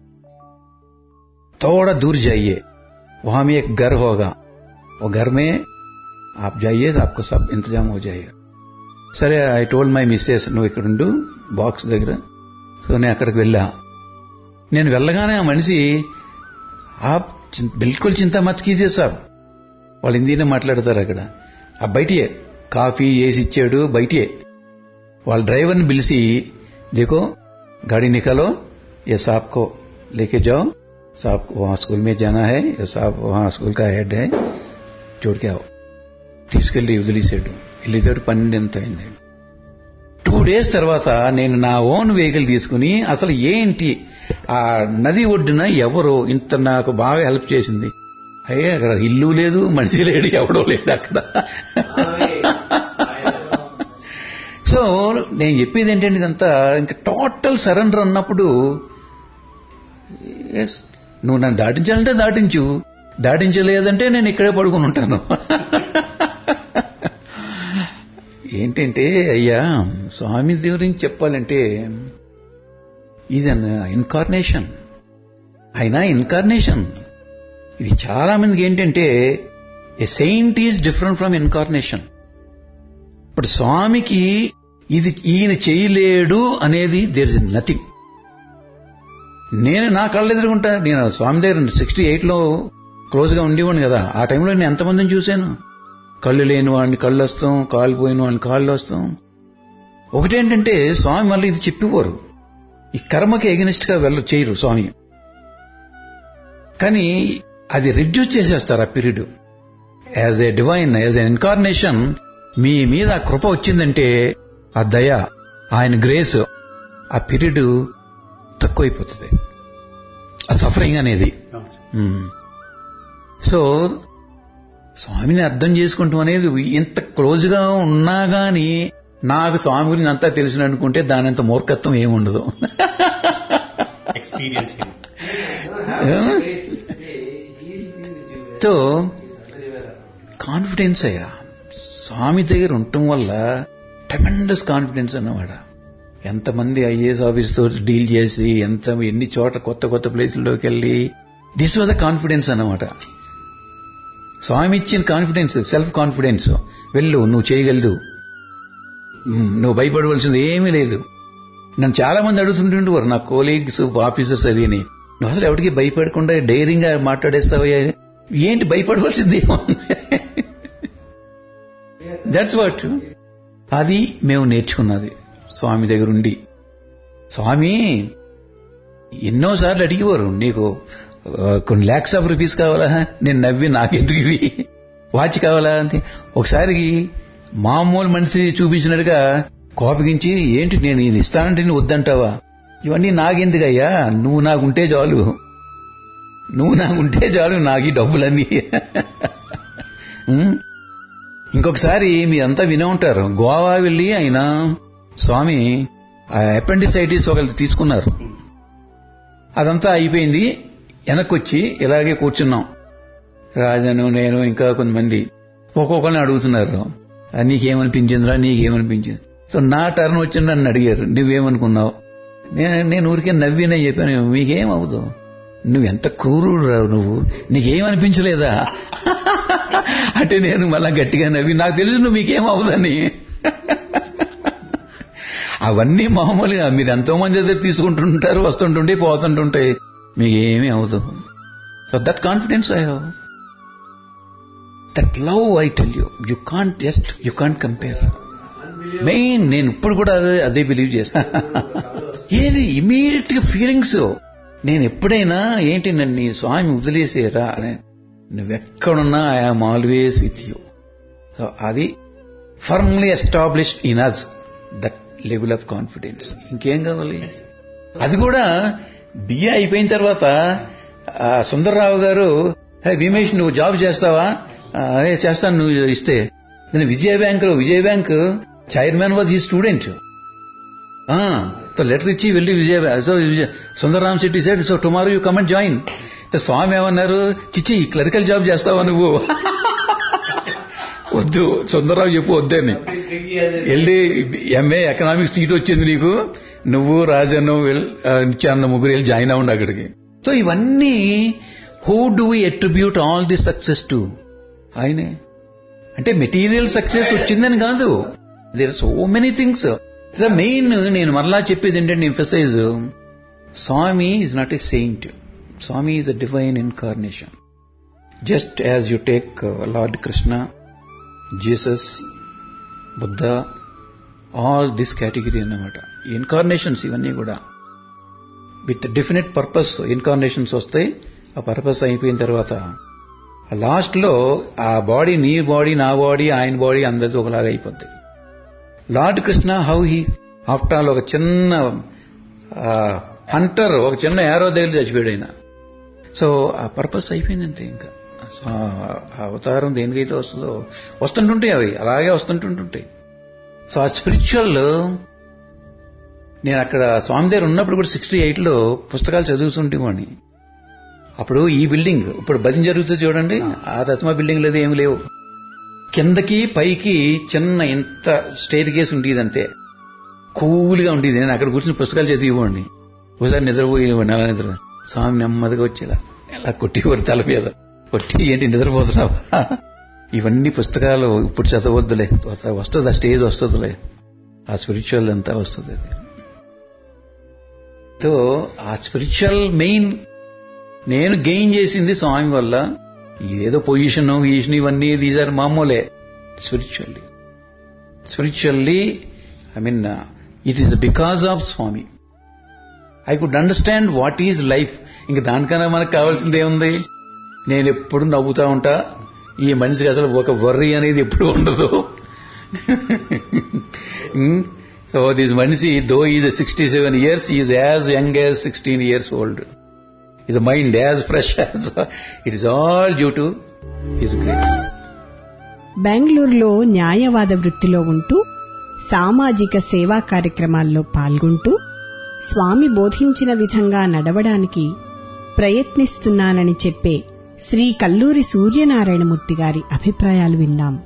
थोड़ा दूर जाइए वहां में एक घर होगा वो घर में आप जाइए तो आपको सब इंतजाम हो जाएगा సరే ఐ టోల్డ్ మై మిస్సెస్ నువ్వు ఇక్కడ ఉండు బాక్స్ దగ్గర సో నేను అక్కడికి వెళ్ళా నేను వెళ్ళగానే ఆ మనిషి ఆ బిల్కుల్ చింత మచ్కీదే సార్ వాళ్ళు హిందీనే మాట్లాడతారు అక్కడ ఆ బయటియే కాఫీ వేసి ఇచ్చాడు బయటియే వాళ్ళ డ్రైవర్ని పిలిచి देखो गाड़ी निकालो ये साहब को लेके जाओ साहब को वहां स्कूल में जाना है ये साहब वहां स्कूल का हेड है చూడు आओ తీసుకెళ్లి వదిలేసాడు వెళ్ళేసాడు పన్నెండు అయింది టూ డేస్ తర్వాత నేను నా ఓన్ వెహికల్ తీసుకుని అసలు ఏంటి ఆ నది ఒడ్డున ఎవరు ఇంత నాకు బాగా హెల్ప్ చేసింది అయ్యే అక్కడ ఇల్లు లేదు మనిషి లేడు ఎవడో లేడు అక్కడ సో నేను చెప్పేది ఏంటంటే ఇదంతా ఇంకా టోటల్ సరెండర్ అన్నప్పుడు ఎస్ నువ్వు నన్ను దాటించాలంటే దాటించు దాటించలేదంటే నేను ఇక్కడే పడుకుని ఉంటాను ఏంటంటే అయ్యా స్వామి గురించి చెప్పాలంటే ఈజ్ అన్ ఇన్కార్నేషన్ అయినా ఇన్కార్నేషన్ ఇది చాలా మందికి ఏంటంటే a saint is different from incarnation ఇప్పుడు స్వామికి ఇది ఈయన చేయలేడు అనేది దేర్ ఇస్ నథింగ్ నేను నా కళ్ళు ఎదురుకుంటా నేను స్వామి దగ్గర సిక్స్టీ ఎయిట్లో క్లోజ్గా ఉండేవాడిని కదా ఆ టైంలో నేను ఎంతమందిని చూశాను కళ్ళు లేని వాడిని కళ్ళు వస్తాం కాళ్ళు పోయిన వాడిని కాళ్ళు వస్తాం ఒకటేంటంటే స్వామి మళ్ళీ ఇది చెప్పేవారు ఈ కర్మకి ఎగనిస్ట్ గా వెళ్ళ చేయరు స్వామి కానీ అది రిడ్యూస్ చేసేస్తారు ఆ period as a divine as a incarnation మీ మీద ఆ కృప వచ్చిందంటే ఆ దయ ఆయన గ్రేస్ ఆ పీరియడ్ తక్కువైపోతుంది ఆ సఫరింగ్ అనేది సో స్వామిని అర్థం చేసుకుంటాం అనేది ఇంత క్లోజ్ గా ఉన్నా గాని నాకు స్వామి గురించి అంతా తెలిసిన అనుకుంటే దాని అంత మూర్ఖత్వం ఏముండదు ఎక్స్పీరియన్స్ సో కాన్ఫిడెన్స్ అయ్యా స్వామి దగ్గర ఉండటం వల్ల ట్రెమెండస్ కాన్ఫిడెన్స్ అన్నమాట ఎంతమంది ఐఏఎస్ ఆఫీసర్తో డీల్ చేసి ఎంత ఎన్ని చోట్ల కొత్త కొత్త ప్లేసుల్లోకి వెళ్ళి దిస్ వాజ్ ద కాన్ఫిడెన్స్ అన్నమాట స్వామి ఇచ్చిన కాన్ఫిడెన్స్ సెల్ఫ్ కాన్ఫిడెన్స్ వెళ్ళు నువ్వు చేయగలదు నువ్వు భయపడవలసింది ఏమీ లేదు నన్ను చాలా మంది అడుగుతుంటుండేవారు నా కోలీగ్స్ ఆఫీసర్స్ అది నువ్వు అసలు ఎవరికి భయపడకుండా ధైర్యంగా మాట్లాడేస్తావయ్యా ఏంటి భయపడవలసింది దట్స్ వాట్ అది మేము నేర్చుకున్నది స్వామి దగ్గర ఉండి స్వామి ఎన్నోసార్లు అడిగేవారు నీకు కొన్ని ల్యాక్స్ ఆఫ్ రూపీస్ కావాలా నేను నవ్వి నాకెందుకు ఇవి వాచ్ కావాలా అంటే ఒకసారి మామూలు మనిషి చూపించినట్టుగా కోపగించి ఏంటి నేను ఇది ఇస్తానంటే నువ్వు వద్దంటావా ఇవన్నీ నాకెందుకయ్యా నువ్వు నాకుంటే చాలు నువ్వు నాకుంటే చాలు నాకు ఈ డబ్బులన్నీ ఇంకొకసారి మీరంతా వినే ఉంటారు గోవా వెళ్ళి ఆయన స్వామి అపెండిసైటిస్ ఒకళ్ళు తీసుకున్నారు అదంతా అయిపోయింది వెనక్కొచ్చి ఇలాగే కూర్చున్నాం రాజను నేను ఇంకా కొంతమంది ఒక్కొక్కరిని అడుగుతున్నారు నీకేమనిపించిందిరా నీకేమనిపించింది సో నా టర్న్ వచ్చి నన్ను అడిగారు నువ్వేమనుకున్నావు నేను నేను ఊరికే నవ్వినే చెప్పాను మీకేమవుదు నువ్వెంత క్రూరుడు రావు నువ్వు నీకేమనిపించలేదా అంటే నేను మళ్ళా గట్టిగా నవ్వి నాకు తెలుసు నువ్వు మీకేమవుదని అవన్నీ మామూలుగా మీరు ఎంతో మంది దగ్గర తీసుకుంటుంటారు వస్తుంటుంటే పోతుంటుంటాయి మీకేమీ అవదు so that confidence I have that love I tell you you can't just you can't compare main నేను ఇప్పుడు కూడా అదే అదే బిలీవ్ చేస్తాను ఏది ఇమీడియట్ గా ఫీలింగ్స్ నేను ఎప్పుడైనా ఏంటి నన్ను నీ స్వామి వదిలేసేరా అని నువ్వెక్కడున్నా I'm always with you so అది firmly established in us that level of confidence ఇంకేం కావాలి అది కూడా బిఏ అయిపోయిన తర్వాత ఆ సుందర్రావు గారు "హే, భీమేష్ నువ్వు జాబ్ చేస్తావా "ఆ, అదే చేస్తాను నువ్వు ఇస్తే నేను Vijaya bank Vijaya bank chairman was he student so letter ఇచ్చి వెళ్ళి Vijaya so Vijaya Sundararam Shetty side so tomorrow you come and join Swami ఏమన్నారు చిచ్చి క్లరికల్ జాబ్ చేస్తావా నువ్వు వద్దు సుందరరావు చెప్పు వద్దని వెళ్ళి ఎంఏ ఎకనామిక్స్ సీట్ వచ్చింది నీకు నువ్వు రాజన్ను వెల్- ఆ, నిత్యానంద ముగ్గురు వెళ్ళి జాయిన్ అవ్వండి అక్కడికి సో ఇవన్నీ who do we attribute all the success to ఆయనే అంటే మెటీరియల్ సక్సెస్ వచ్చిందని కాదు there so many things the main నేను మరలా చెప్పేది ఏంటంటే emphasize Swami is not a saint Swami is a divine incarnation just as you take lord Krishna Jesus Buddha all this category అన్నమాట incarnations ఇవన్నీ కూడా విత్ డెఫినెట్ పర్పస్ ఇన్కార్నేషన్స్ వస్తాయి ఆ పర్పస్ అయిపోయిన తర్వాత లాస్ట్ లో ఆ బాడీ నీ బాడీ నా బాడీ ఆయన బాడీ అందరితో ఒకలాగా అయిపోద్ది lord Krishna how he after all ఒక చిన్న హంటర్ ఒక చిన్న ఏరో దగ్గర చచ్చిపోయాడు ఆయన సో ఆ పర్పస్ అయిపోయింది అంతే ఇంకా సో ఆ అవతారం దేనికైతే వస్తుందో వస్తుంటుంటాయి అవి అలాగే వస్తుంటుంటుంటాయి సో ఆ స్పిరిచువల్ నేను అక్కడ స్వామి దగ్గర ఉన్నప్పుడు కూడా సిక్స్టీ ఎయిట్లో పుస్తకాలు చదువుతుంటేవాడిని అప్పుడు ఈ బిల్డింగ్ ఇప్పుడు భజన జరుగుతుంది చూడండి ఆ తస్మా బిల్డింగ్ లేదు ఏమి లేవు కిందకి పైకి చిన్న ఇంత స్టేర్ కేసు ఉండేది అంతే కూల్గా ఉండేది నేను అక్కడ కూర్చుని పుస్తకాలు చదివివ్వండి ఒకసారి నిద్రపోయేవాడిని అలా నిద్ర స్వామి నెమ్మదిగా వచ్చేలా ఎలా కొట్టేవారు తల మీద కొట్టి ఏంటి నిద్రపోతున్నావా ఇవన్నీ పుస్తకాలు ఇప్పుడు చదవద్దులే వస్తుంది ఆ స్టేజ్ వస్తుందిలే ఆ స్పిరిచువల్ అంతా వస్తుంది అది సో ఆ స్పిరిచువల్ మెయిన్ నేను గెయిన్ చేసింది స్వామి వల్ల ఇదేదో పొజిషన్ పొజిషన్ ఇవన్నీ దీస్ ఆర్ మామూలే spiritually spiritually I mean it is because of Swami I could understand what is life ఇంక దానికన్నా మనకు కావాల్సింది ఏముంది నేను ఎప్పుడు నవ్వుతా ఉంటా ఈ మనిషికి అసలు ఒక వర్రీ అనేది ఎప్పుడు ఉండదు సో దిస్ మనిషి though is sixty seven years is as young as sixteen years old is a mind as fresh as it is all due to his grace. బెంగళూరులో న్యాయవాద వృత్తిలో ఉంటూ సామాజిక సేవా కార్యక్రమాల్లో పాల్గొంటూ స్వామి బోధించిన విధంగా నడవడానికి ప్రయత్నిస్తున్నానని చెప్పే శ్రీ కల్లూరి సూర్యనారాయణమూర్తి గారి అభిప్రాయాలు విందాం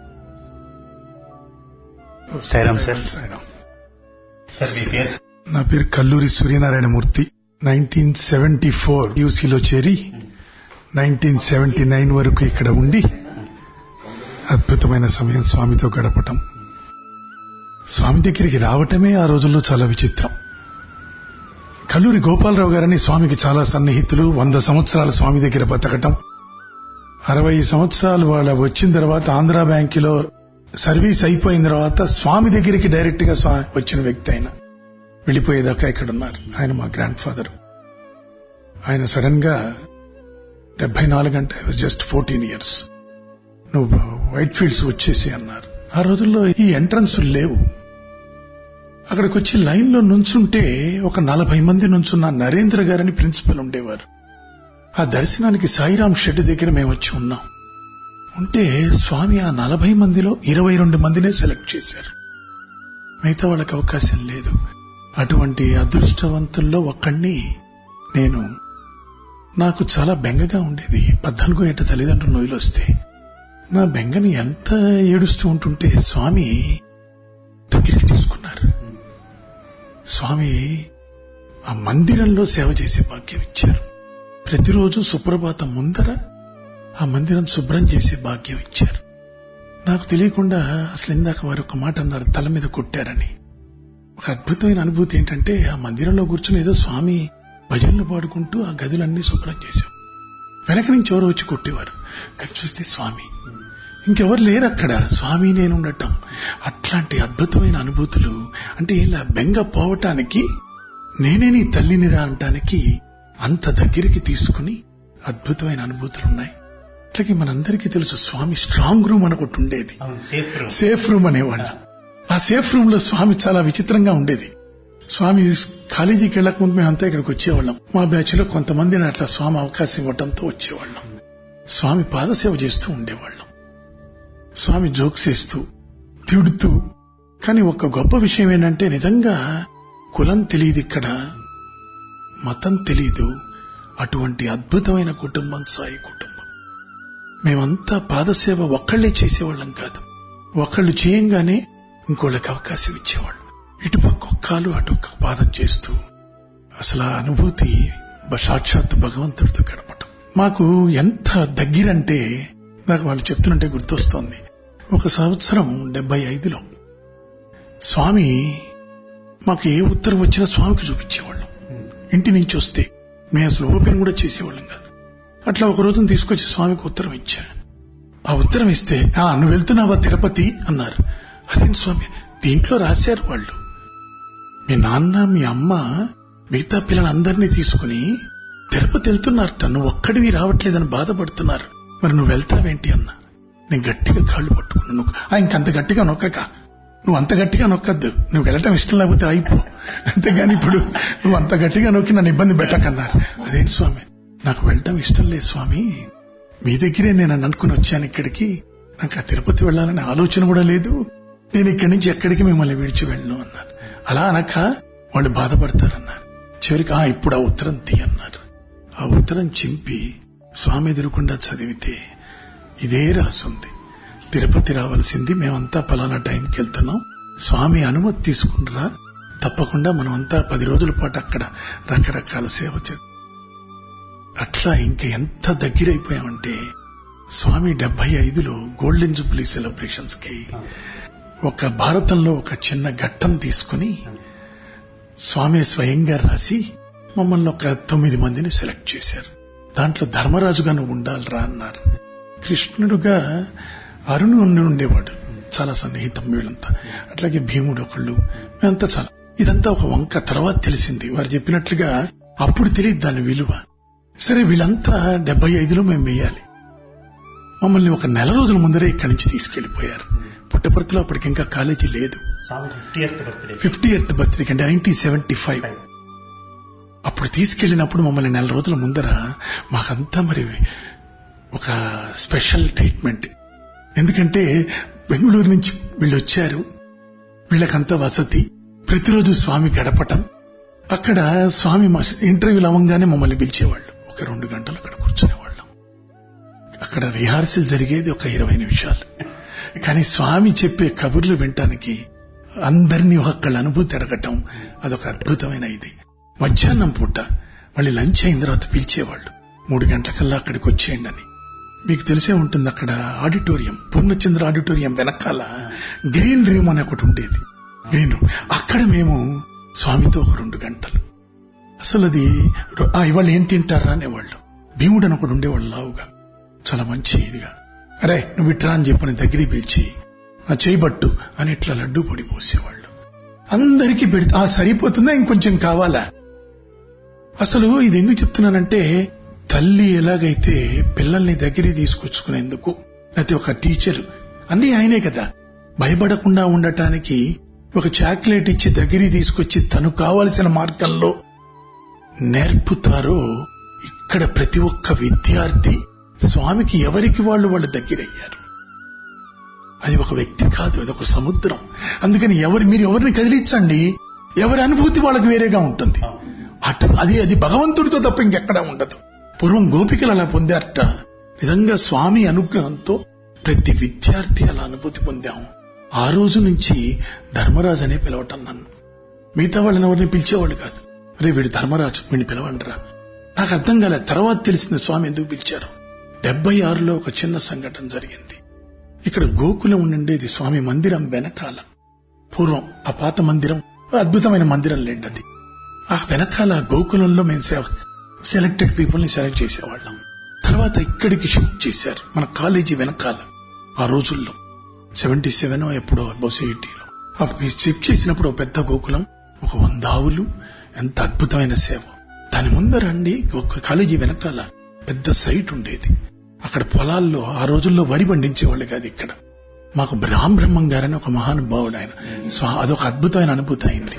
సాయిరామ్ సార్ సాయిరామ్. సార్ మీ పేరు నా పేరు Kalluri Suryanarayanamurthy nineteen seventy four యూసీలో చేరి నైన్టీన్ సెవెంటీ నైన్ వరకు ఇక్కడ ఉండి అద్భుతమైన సమయం స్వామితో గడపటం స్వామి దగ్గరికి రావటమే ఆ రోజుల్లో చాలా విచిత్రం కల్లూరి గోపాలరావు గారని స్వామికి చాలా సన్నిహితులు వంద సంవత్సరాల స్వామి దగ్గర బతకటం అరవై సంవత్సరాలు వాళ్ళ వచ్చిన తర్వాత ఆంధ్ర బ్యాంకులో సర్వీస్ అయిపోయిన తర్వాత స్వామి దగ్గరికి డైరెక్ట్ గా స్వా- వచ్చిన వ్యక్తి ఆయన వెళ్ళిపోయేదాకా ఇక్కడ ఉన్నారు ఆయన మా గ్రాండ్ ఫాదర్ ఆయన సడన్ గా డెబ్బై నాలుగంటే I was just fourteen years నువ్వు వైట్ ఫీల్డ్స్ వచ్చేసి అన్నారు ఆ రోజుల్లో ఈ ఎంట్రన్స్ లేవు అక్కడికి వచ్చి లైన్ లో నుంచుంటే ఒక నలభై మంది నుంచున్న నరేంద్ర గారని ప్రిన్సిపల్ ఉండేవారు ఆ దర్శనానికి సాయిరాం షెడ్ దగ్గర మేము వచ్చి ఉన్నాం ఉంటే స్వామి ఆ నలభై మందిలో ఇరవై రెండు మందినే సెలెక్ట్ చేశారు మిగతా వాళ్ళకి అవకాశం లేదు అటువంటి అదృష్టవంతుల్లో ఒక్కడిని నేను నాకు చాలా బెంగగా ఉండేది పద్నాలుగో ఏట తల్లిదండ్రులు నొయ్యిలు వస్తే నా బెంగని ఎంత ఏడుస్తూ ఉంటుంటే స్వామి దగ్గరికి తీసుకున్నారు స్వామి ఆ మందిరంలో సేవ చేసే భాగ్యం ఇచ్చారు ప్రతిరోజు సుప్రభాతం ముందర ఆ మందిరం శుభ్రం చేసే భాగ్యం ఇచ్చారు నాకు తెలియకుండా అసలు ఇందాక వారు ఒక మాట అన్నారు తల మీద కొట్టారని ఒక అద్భుతమైన అనుభూతి ఏంటంటే ఆ మందిరంలో కూర్చుని ఏదో స్వామి భజనలు పాడుకుంటూ ఆ గదులన్నీ శుభ్రం చేశాం వెనక నుంచి ఎవరు వచ్చి కొట్టేవారు కానీ చూస్తే స్వామి ఇంకెవరు లేరు అక్కడ స్వామి నేను ఉండటం అట్లాంటి అద్భుతమైన అనుభూతులు అంటే ఇలా బెంగ పోవటానికి నేనే నీ తల్లినిరా అనటానికి అంత దగ్గరికి తీసుకుని అద్భుతమైన అనుభూతులు ఉన్నాయి అట్లాగే మనందరికీ తెలుసు స్వామి స్ట్రాంగ్ రూమ్ అని ఒకటి ఉండేది సేఫ్ రూమ్ సేఫ్ రూమ్ అనేవాళ్ళు ఆ సేఫ్ రూమ్ లో స్వామి చాలా విచిత్రంగా ఉండేది స్వామి కాలేజీకి వెళ్ళక ముందు మేమంతా ఇక్కడికి వచ్చేవాళ్ళం మా బ్యాచ్ లో కొంతమందిని అట్లా స్వామి అవకాశం ఇవ్వడంతో వచ్చేవాళ్ళం స్వామి పాదసేవ చేస్తూ ఉండేవాళ్ళం స్వామి జోక్స్ వేస్తూ తిడుతూ కానీ ఒక గొప్ప విషయం ఏంటంటే నిజంగా కులం తెలియదు ఇక్కడ మతం తెలీదు అటువంటి అద్భుతమైన కుటుంబం సాయి కుటుంబం మేమంతా పాదసేవ ఒక్కళ్లే చేసేవాళ్ళం కాదు ఒకళ్ళు చేయంగానే ఇంకోళ్ళకి అవకాశం ఇచ్చేవాళ్ళు ఇటుపక్క ఒక కాలు అటొక్క పాదం చేస్తూ అసలు ఆ అనుభూతి బ- సాక్షాత్ భగవంతుడితో గడపటం మాకు ఎంత దగ్గరంటే నాకు వాళ్ళు చెప్తుంటే గుర్తొస్తోంది ఒక సంవత్సరం డెబ్బై ఐదులో స్వామి మాకు ఏ ఉత్తరం వచ్చినా స్వామికి చూపించేవాళ్ళం ఇంటి నుంచి వస్తే మేము అసలు ఓపెన్ కూడా చేసేవాళ్ళం కాదు అట్లా ఒక రోజున తీసుకొచ్చి స్వామికి ఉత్తరం ఇచ్చా ఆ ఉత్తరం ఇస్తే "ఆ, నువ్వు వెళ్తున్నావా తిరుపతి అన్నారు అదేంటి స్వామి దీంట్లో రాశారు వాళ్ళు మీ నాన్న మీ అమ్మ మిగతా పిల్లలందరినీ తీసుకుని తిరుపతి వెళ్తున్నారట నువ్వు ఒక్కడివి రావట్లేదని బాధపడుతున్నారు మరి నువ్వు వెళ్తావేంటి అన్నా నేను గట్టిగా కాళ్ళు పట్టుకున్నా నువ్వు "ఆ, ఇంకంత గట్టిగా నొక్కక నువ్వు అంత గట్టిగా నొక్కద్దు నువ్వు వెళ్ళటం ఇష్టం లేకపోతే అయిపో అంతేగాని ఇప్పుడు నువ్వు అంత గట్టిగా నొక్కి నన్ను ఇబ్బంది పెట్టకన్నారు అదేంటి స్వామి నాకు వెళ్ళటం ఇష్టం లేదు స్వామి మీ దగ్గరే నేను అని అనుకుని వచ్చాను ఇక్కడికి నాకు ఆ తిరుపతి వెళ్ళాలనే ఆలోచన కూడా లేదు నేను ఇక్కడి నుంచి ఎక్కడికి మిమ్మల్ని విడిచి వెళ్ళను అన్నారు అలా అనక వాళ్ళు బాధపడతారన్నారు చివరికి ఆ ఇప్పుడు ఆ ఉత్తరం తీ అన్నారు ఆ ఉత్తరం చింపి స్వామి ఎదురుకుండా చదివితే ఇదే రాసుంది తిరుపతి రావాల్సింది మేమంతా పలానా టైంకి వెళ్తున్నాం స్వామి అనుమతి తీసుకుంటారా తప్పకుండా మనమంతా పది రోజుల పాటు అక్కడ రకరకాల సేవ చేద్దాం అట్లా ఇంక ఎంత దగ్గరైపోయామంటే స్వామి డెబ్బై ఐదులో గోల్డెన్ జూబ్లీ సెలబ్రేషన్స్ కి ఒక భారతంలో ఒక చిన్న ఘట్టం తీసుకుని స్వామి స్వయంగా రాసి మమ్మల్ని ఒక తొమ్మిది మందిని సెలెక్ట్ చేశారు దాంట్లో ధర్మరాజుగా నువ్వు ఉండాలిరా అన్నారు కృష్ణుడుగా అరుణు అని ఉండేవాడు చాలా సన్నిహితం వీళ్ళంతా అట్లాగే భీముడు ఒకళ్ళు మేమంతా చాలా ఇదంతా ఒక వంక తర్వాత తెలిసింది వారు చెప్పినట్లుగా అప్పుడు తెలియదు దాని విలువ సరే వీళ్ళంతా డెబ్బై ఐదులో మేము వేయాలి మమ్మల్ని ఒక నెల రోజుల ముందరే ఇక్కడి నుంచి తీసుకెళ్లిపోయారు పుట్టపర్తిలో అప్పటికి ఇంకా కాలేజీ లేదు Swami fifty eighth birthday fifty eighth birthday అంటే నైన్టీన్ సెవెంటీ ఫైవ్ అప్పుడు తీసుకెళ్లినప్పుడు మమ్మల్ని నెల రోజుల ముందర మాకంతా మరి ఒక స్పెషల్ ట్రీట్మెంట్ ఎందుకంటే బెంగళూరు నుంచి వీళ్ళు వచ్చారు వీళ్ళకంతా వసతి ప్రతిరోజు స్వామి గడపటం అక్కడ స్వామి ఇంటర్వ్యూలు అవ్వగానే మమ్మల్ని పిలిచేవాళ్ళు ఒక రెండు గంటలు అక్కడ కూర్చునేవాళ్ళం అక్కడ రిహార్సల్ జరిగేది ఒక ఇరవై నిమిషాలు కానీ స్వామి చెప్పే కబుర్లు వినటానికి అందరినీ ఒక్కళ్ళ అనుభూతి అడగటం అదొక అద్భుతమైన ఇది మధ్యాహ్నం పూట మళ్ళీ లంచ్ అయిన తర్వాత పిలిచేవాళ్ళు మూడు గంటలకల్లా అక్కడికి వచ్చేయండి అని మీకు తెలిసే ఉంటుంది అక్కడ ఆడిటోరియం పూర్ణచంద్ర ఆడిటోరియం వెనకాల గ్రీన్ రూమ్ అని ఒకటి ఉండేది గ్రీన్ రూమ్ అక్కడ మేము స్వామితో ఒక రెండు గంటలు అసలు అది "ఆ, ఇవాళ ఏం తింటారా అనేవాళ్ళు భీముడు అని ఒకడు ఉండేవాళ్ళు లావుగా చాలా మంచి ఇదిగా అరే నువ్వు ఇట్రా అని చెప్పని దగ్గరికి పిలిచి ఆ చేయబట్టు అని ఇట్లా లడ్డూ పొడి పోసేవాళ్ళు అందరికీ పెడితే ఆ సరిపోతుందా ఇంకొంచెం కావాలా అసలు ఇది ఎందుకు చెప్తున్నానంటే తల్లి ఎలాగైతే పిల్లల్ని దగ్గరికి తీసుకొచ్చుకునేందుకు లేకపోతే ఒక టీచర్ అన్నీ ఆయనే కదా భయపడకుండా ఉండటానికి ఒక చాక్లెట్ ఇచ్చి దగ్గరికి తీసుకొచ్చి తను కావలసిన మార్గంలో నేర్పుతారో ఇక్కడ ప్రతి ఒక్క విద్యార్థి స్వామికి ఎవరికి వాళ్ళు వాళ్ళు దగ్గరయ్యారు అది ఒక వ్యక్తి కాదు అది ఒక సముద్రం అందుకని ఎవరు మీరు ఎవరిని కదిలించండి ఎవరి అనుభూతి వాళ్ళకి వేరేగా ఉంటుంది అటు అది అది భగవంతుడితో తప్ప ఇంకెక్కడా ఉండదు పూర్వం గోపికలు అలా పొందారట నిజంగా స్వామి అనుగ్రహంతో ప్రతి విద్యార్థి అలా అనుభూతి పొందాం ఆ రోజు నుంచి ధర్మరాజు అనే పిలవటం నన్ను మిగతా వాళ్ళని ఎవరిని పిలిచేవాళ్ళు కాదు అరే వీడు ధర్మరాజు వీడిని పిలవండిరా నాకు అర్థం కాలేదు తర్వాత తెలిసింది స్వామి ఎందుకు పిలిచారు డెబ్బై ఆరులో ఒక చిన్న సంఘటన జరిగింది ఇక్కడ గోకులం ఉండిండేది స్వామి మందిరం వెనకాల పూర్వం ఆ పాత మందిరం అద్భుతమైన మందిరం లేండి అది ఆ వెనకాల గోకులంలో మేము సేవ- సెలెక్టెడ్ పీపుల్ ని సెలెక్ట్ చేసేవాళ్ళం తర్వాత ఇక్కడికి షిఫ్ట్ చేశారు మన కాలేజీ వెనకాల ఆ రోజుల్లో సెవెంటీ సెవెన్ ఎప్పుడో బహుశా ఎయిటీలో అప్పుడు షిఫ్ట్ చేసినప్పుడు ఒక పెద్ద గోకులం ఒక వంద ఆవులు ఎంత అద్భుతమైన సేవ దాని ముందరండి ఒక కాలేజీ వెనకాల పెద్ద సైట్ ఉండేది అక్కడ పొలాల్లో ఆ రోజుల్లో వరి పండించేవాళ్ళు కాదు ఇక్కడ మాకు రామ్ బ్రహ్మం గారని ఒక మహానుభావుడు ఆయన స్వా- అదొక అద్భుతమైన అనుభూతి అయింది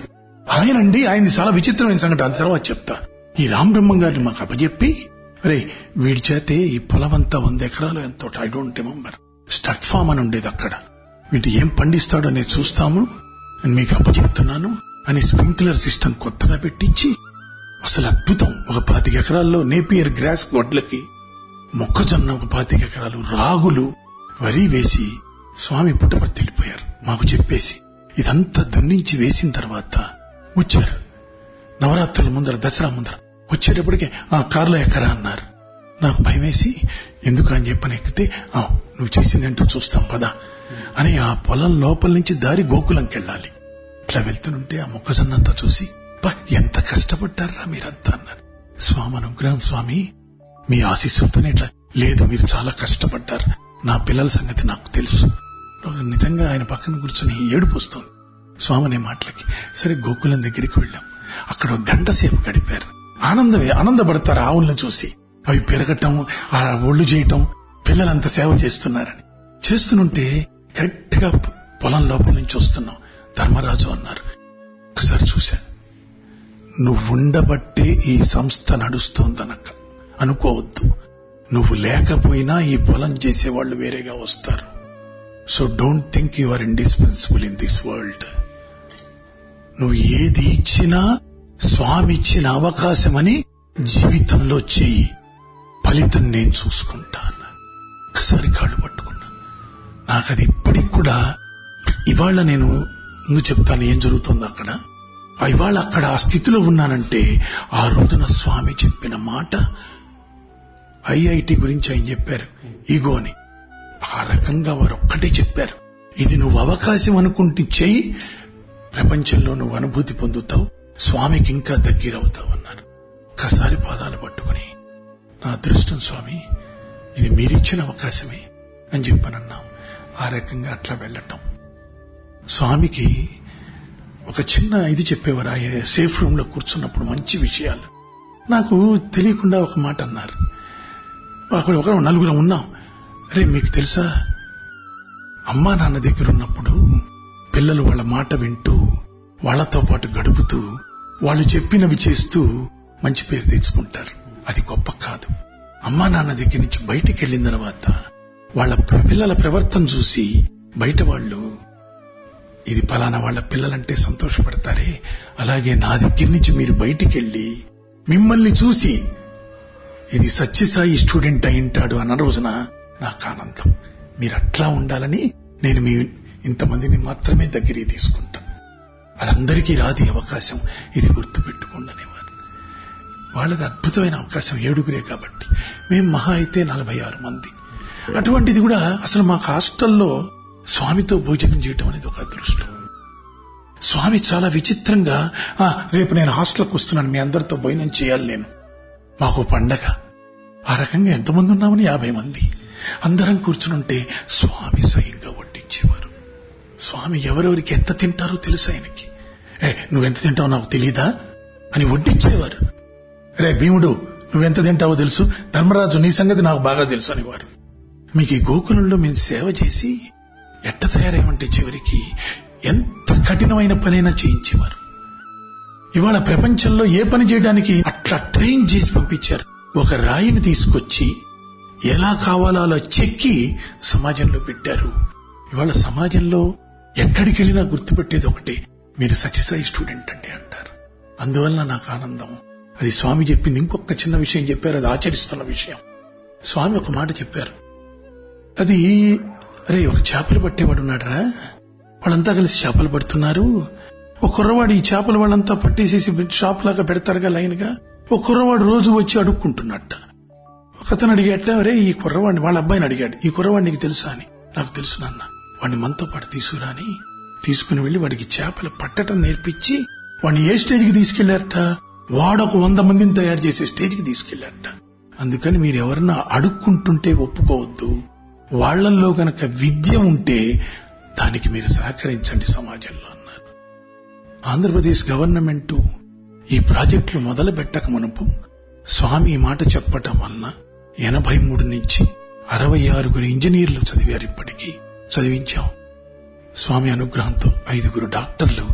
ఆయనండి ఆయనది చాలా విచిత్రమైన సంఘటన ఆ తర్వాత చెప్తా ఈ రామ్ బ్రహ్మం గారిని మాకు అప్పచెప్పి రే వీడి చేతే ఈ పొలం అంతా వంద ఎకరాలు ఎంతో I don't remember stud farm అని ఉండేది అక్కడ వీటి ఏం పండిస్తాడో నేను చూస్తాము నేను మీకు అప్పచెప్తున్నాను అని స్ప్రింక్లర్ సిస్టమ్ కొత్తగా పెట్టించి అసలు అద్భుతం ఒక పాతిక ఎకరాల్లో నేపియర్ గ్రాస్ గొడ్లకి మొక్కజొన్న ఒక పాతిక ఎకరాలు రాగులు వరి వేసి స్వామి పుట్టపర్తి వెళ్ళిపోయారు మాకు చెప్పేసి ఇదంతా దున్నించి వేసిన తర్వాత వచ్చారు నవరాత్రుల ముందర దసరా ముందర వచ్చేటప్పటికే ఆ కార్లో ఎక్కరా అన్నారు నాకు భయం వేసి ఎందుకు అని చెప్పని ఎక్కితే "ఆ, నువ్వు చేసిందేంటో చూస్తాం పదా అని ఆ పొలం లోపల నుంచి దారి గోకులంకి వెళ్ళాలి ఇట్లా వెళ్తుంటే ఆ మొక్కజొన్నంతా చూసి "అబ్బా, ఎంత కష్టపడ్డారా మీరంతా అన్నారు స్వామి అనుగ్రహం స్వామి మీ ఆశీస్సులతోనే ఇట్లా లేదు మీరు చాలా కష్టపడ్డారు నా పిల్లల సంగతి నాకు తెలుసు ఒక నిజంగా ఆయన పక్కన కూర్చొని ఏడుపు వస్తుంది స్వామి అనే మాటలకి సరే గోకులం దగ్గరికి వెళ్ళాం అక్కడ ఒక గంట సేపు గడిపారు ఆనందమే ఆనందపడతారు ఆవులను చూసి అవి పెరగటం ఆ ఒళ్ళు చేయటం పిల్లలంతా సేవ చేస్తున్నారని చేస్తుంటే కరెక్ట్ గా పొలం లోపల నుంచి వస్తున్నాం ధర్మరాజు అన్నారు ఒకసారి చూశా నువ్వు ఉండబట్టే ఈ సంస్థ నడుస్తోందనక అనుకోవద్దు నువ్వు లేకపోయినా ఈ పొలం చేసేవాళ్ళు వేరేగా వస్తారు so don't think you are indispensable in this world నువ్వు ఏది ఇచ్చినా స్వామి ఇచ్చిన అవకాశమని జీవితంలో చెయ్యి ఫలితం నేను చూసుకుంటాను ఒకసారి కాళ్ళు పట్టుకున్నా నాకు అది ఇప్పటికి కూడా ఇవాళ నేను ముందు చెప్తాను ఏం జరుగుతుందో అక్కడ ఆ ఇవాళ అక్కడ ఆ స్థితిలో ఉన్నానంటే ఆ రోజున స్వామి చెప్పిన మాట ఐఐటి గురించి ఆయన చెప్పారు ఈగో అని ఆ రకంగా వారు ఒక్కటే చెప్పారు ఇది నువ్వు అవకాశం అనుకుంటే చెయ్యి ప్రపంచంలో నువ్వు అనుభూతి పొందుతావు స్వామికి ఇంకా దగ్గరవుతావు అన్నారు ఒక్కసారి పాదాలు పట్టుకుని నా అదృష్టం స్వామి ఇది మీరిచ్చిన అవకాశమే అని చెప్పనన్నాం ఆ రకంగా అట్లా వెళ్ళటం స్వామికి ఒక చిన్న ఇది చెప్పేవారు ఆయన సేఫ్ రూమ్ లో కూర్చున్నప్పుడు మంచి విషయాలు నాకు తెలియకుండా ఒక మాట అన్నారు అక్కడ ఒక నలుగురం ఉన్నాం అరే మీకు తెలుసా అమ్మా నాన్న దగ్గర ఉన్నప్పుడు పిల్లలు వాళ్ళ మాట వింటూ వాళ్ళతో పాటు గడుపుతూ వాళ్ళు చెప్పినవి చేస్తూ మంచి పేరు తెచ్చుకుంటారు అది గొప్ప కాదు అమ్మా నాన్న దగ్గర నుంచి బయటికి వెళ్ళిన తర్వాత వాళ్ళ ప్ర- పిల్లల ప్రవర్తన చూసి బయట వాళ్ళు ఇది పలానా వాళ్ళ పిల్లలంటే సంతోషపడతారే అలాగే నా దగ్గర నుంచి మీరు బయటికి వెళ్ళి మిమ్మల్ని చూసి ఇది సత్యసాయి స్టూడెంట్ అయింటాడు అన్న రోజున నాకు ఆనందం మీరు అట్లా ఉండాలని నేను మీ ఇంతమందిని మాత్రమే దగ్గరికి తీసుకుంటాను అదందరికీ రాది అవకాశం ఇది గుర్తుపెట్టుకోండి అనేవారు వాళ్ళది అద్భుతమైన అవకాశం ఏడుగురే కాబట్టి మేము మహా అయితే నలభై ఆరు మంది అటువంటిది కూడా అసలు మాకు హాస్టల్లో స్వామితో భోజనం చేయటం అనేది ఒక అదృష్టం స్వామి చాలా విచిత్రంగా "ఆ, రేపు నేను హాస్టల్కి వస్తున్నాను మీ అందరితో భోజనం చేయాలి నేను మాకు పండగ ఆ రకంగా ఎంతమంది ఉన్నామని యాభై మంది అందరం కూర్చునుంటే స్వామి స్వయంగా వడ్డించేవారు స్వామి ఎవరెవరికి ఎంత తింటారో తెలుసు ఆయనకి ఏ నువ్వెంత తింటావో నాకు తెలీదా అని వడ్డించేవారు రే భీముడు నువ్వెంత తింటావో తెలుసు ధర్మరాజు నీ సంగతి నాకు బాగా తెలుసు అనేవారు మీకు ఈ గోకులంలో మేము సేవ చేసి ఎట్ట తయారేమంటే చివరికి ఎంత కఠినమైన పనైనా చేయించేవారు ఇవాళ ప్రపంచంలో ఏ పని చేయడానికి అట్లా ట్రైన్ చేసి పంపించారు ఒక రాయిని తీసుకొచ్చి ఎలా కావాలో అలా చెక్కి సమాజంలో పెట్టారు ఇవాళ సమాజంలో ఎక్కడికి వెళ్ళినా గుర్తుపెట్టేది ఒకటే మీరు సత్యసాయి స్టూడెంట్ అండి అంటారు అందువల్ల నాకు ఆనందం అది స్వామి చెప్పింది ఇంకొక చిన్న విషయం చెప్పారు అది ఆచరిస్తున్న విషయం స్వామి ఒక మాట చెప్పారు అది అరే ఒక చేపలు పట్టేవాడు ఉన్నాడరా వాళ్ళంతా కలిసి చేపలు పడుతున్నారు ఒక కుర్రవాడు ఈ చేపలు వాళ్ళంతా పట్టేసేసి షాప్ లాగా పెడతారుగా లైన్ గా ఒక కుర్రవాడు రోజు వచ్చి అడుక్కుంటున్నట్ట ఒకతను అడిగాట అరే ఈ కుర్రవాడిని వాళ్ళ అబ్బాయిని అడిగాడు ఈ కుర్రవాడు నీకు తెలుసా అని నాకు తెలుసు నాన్న వాడిని మనతో పాటు తీసుకురా అని తీసుకుని వెళ్లి వాడికి చేపలు పట్టడం నేర్పించి వాడిని ఏ స్టేజ్కి తీసుకెళ్లారట వాడు ఒక వంద మందిని తయారు చేసే స్టేజ్కి తీసుకెళ్లారట అందుకని మీరు ఎవరన్నా అడుక్కుంటుంటే ఒప్పుకోవద్దు వాళ్ళల్లో గనక విద్య ఉంటే దానికి మీరు సహకరించండి సమాజంలో అన్నారు ఆంధ్రప్రదేశ్ గవర్నమెంట్ ఈ ప్రాజెక్టులు మొదలు పెట్టక మునుపు స్వామి ఈ మాట చెప్పటం వలన ఎనభై మూడు నుంచి అరవై ఆరుగురు ఇంజనీర్లు చదివారు ఇప్పటికీ చదివించాం స్వామి అనుగ్రహంతో ఐదుగురు డాక్టర్లు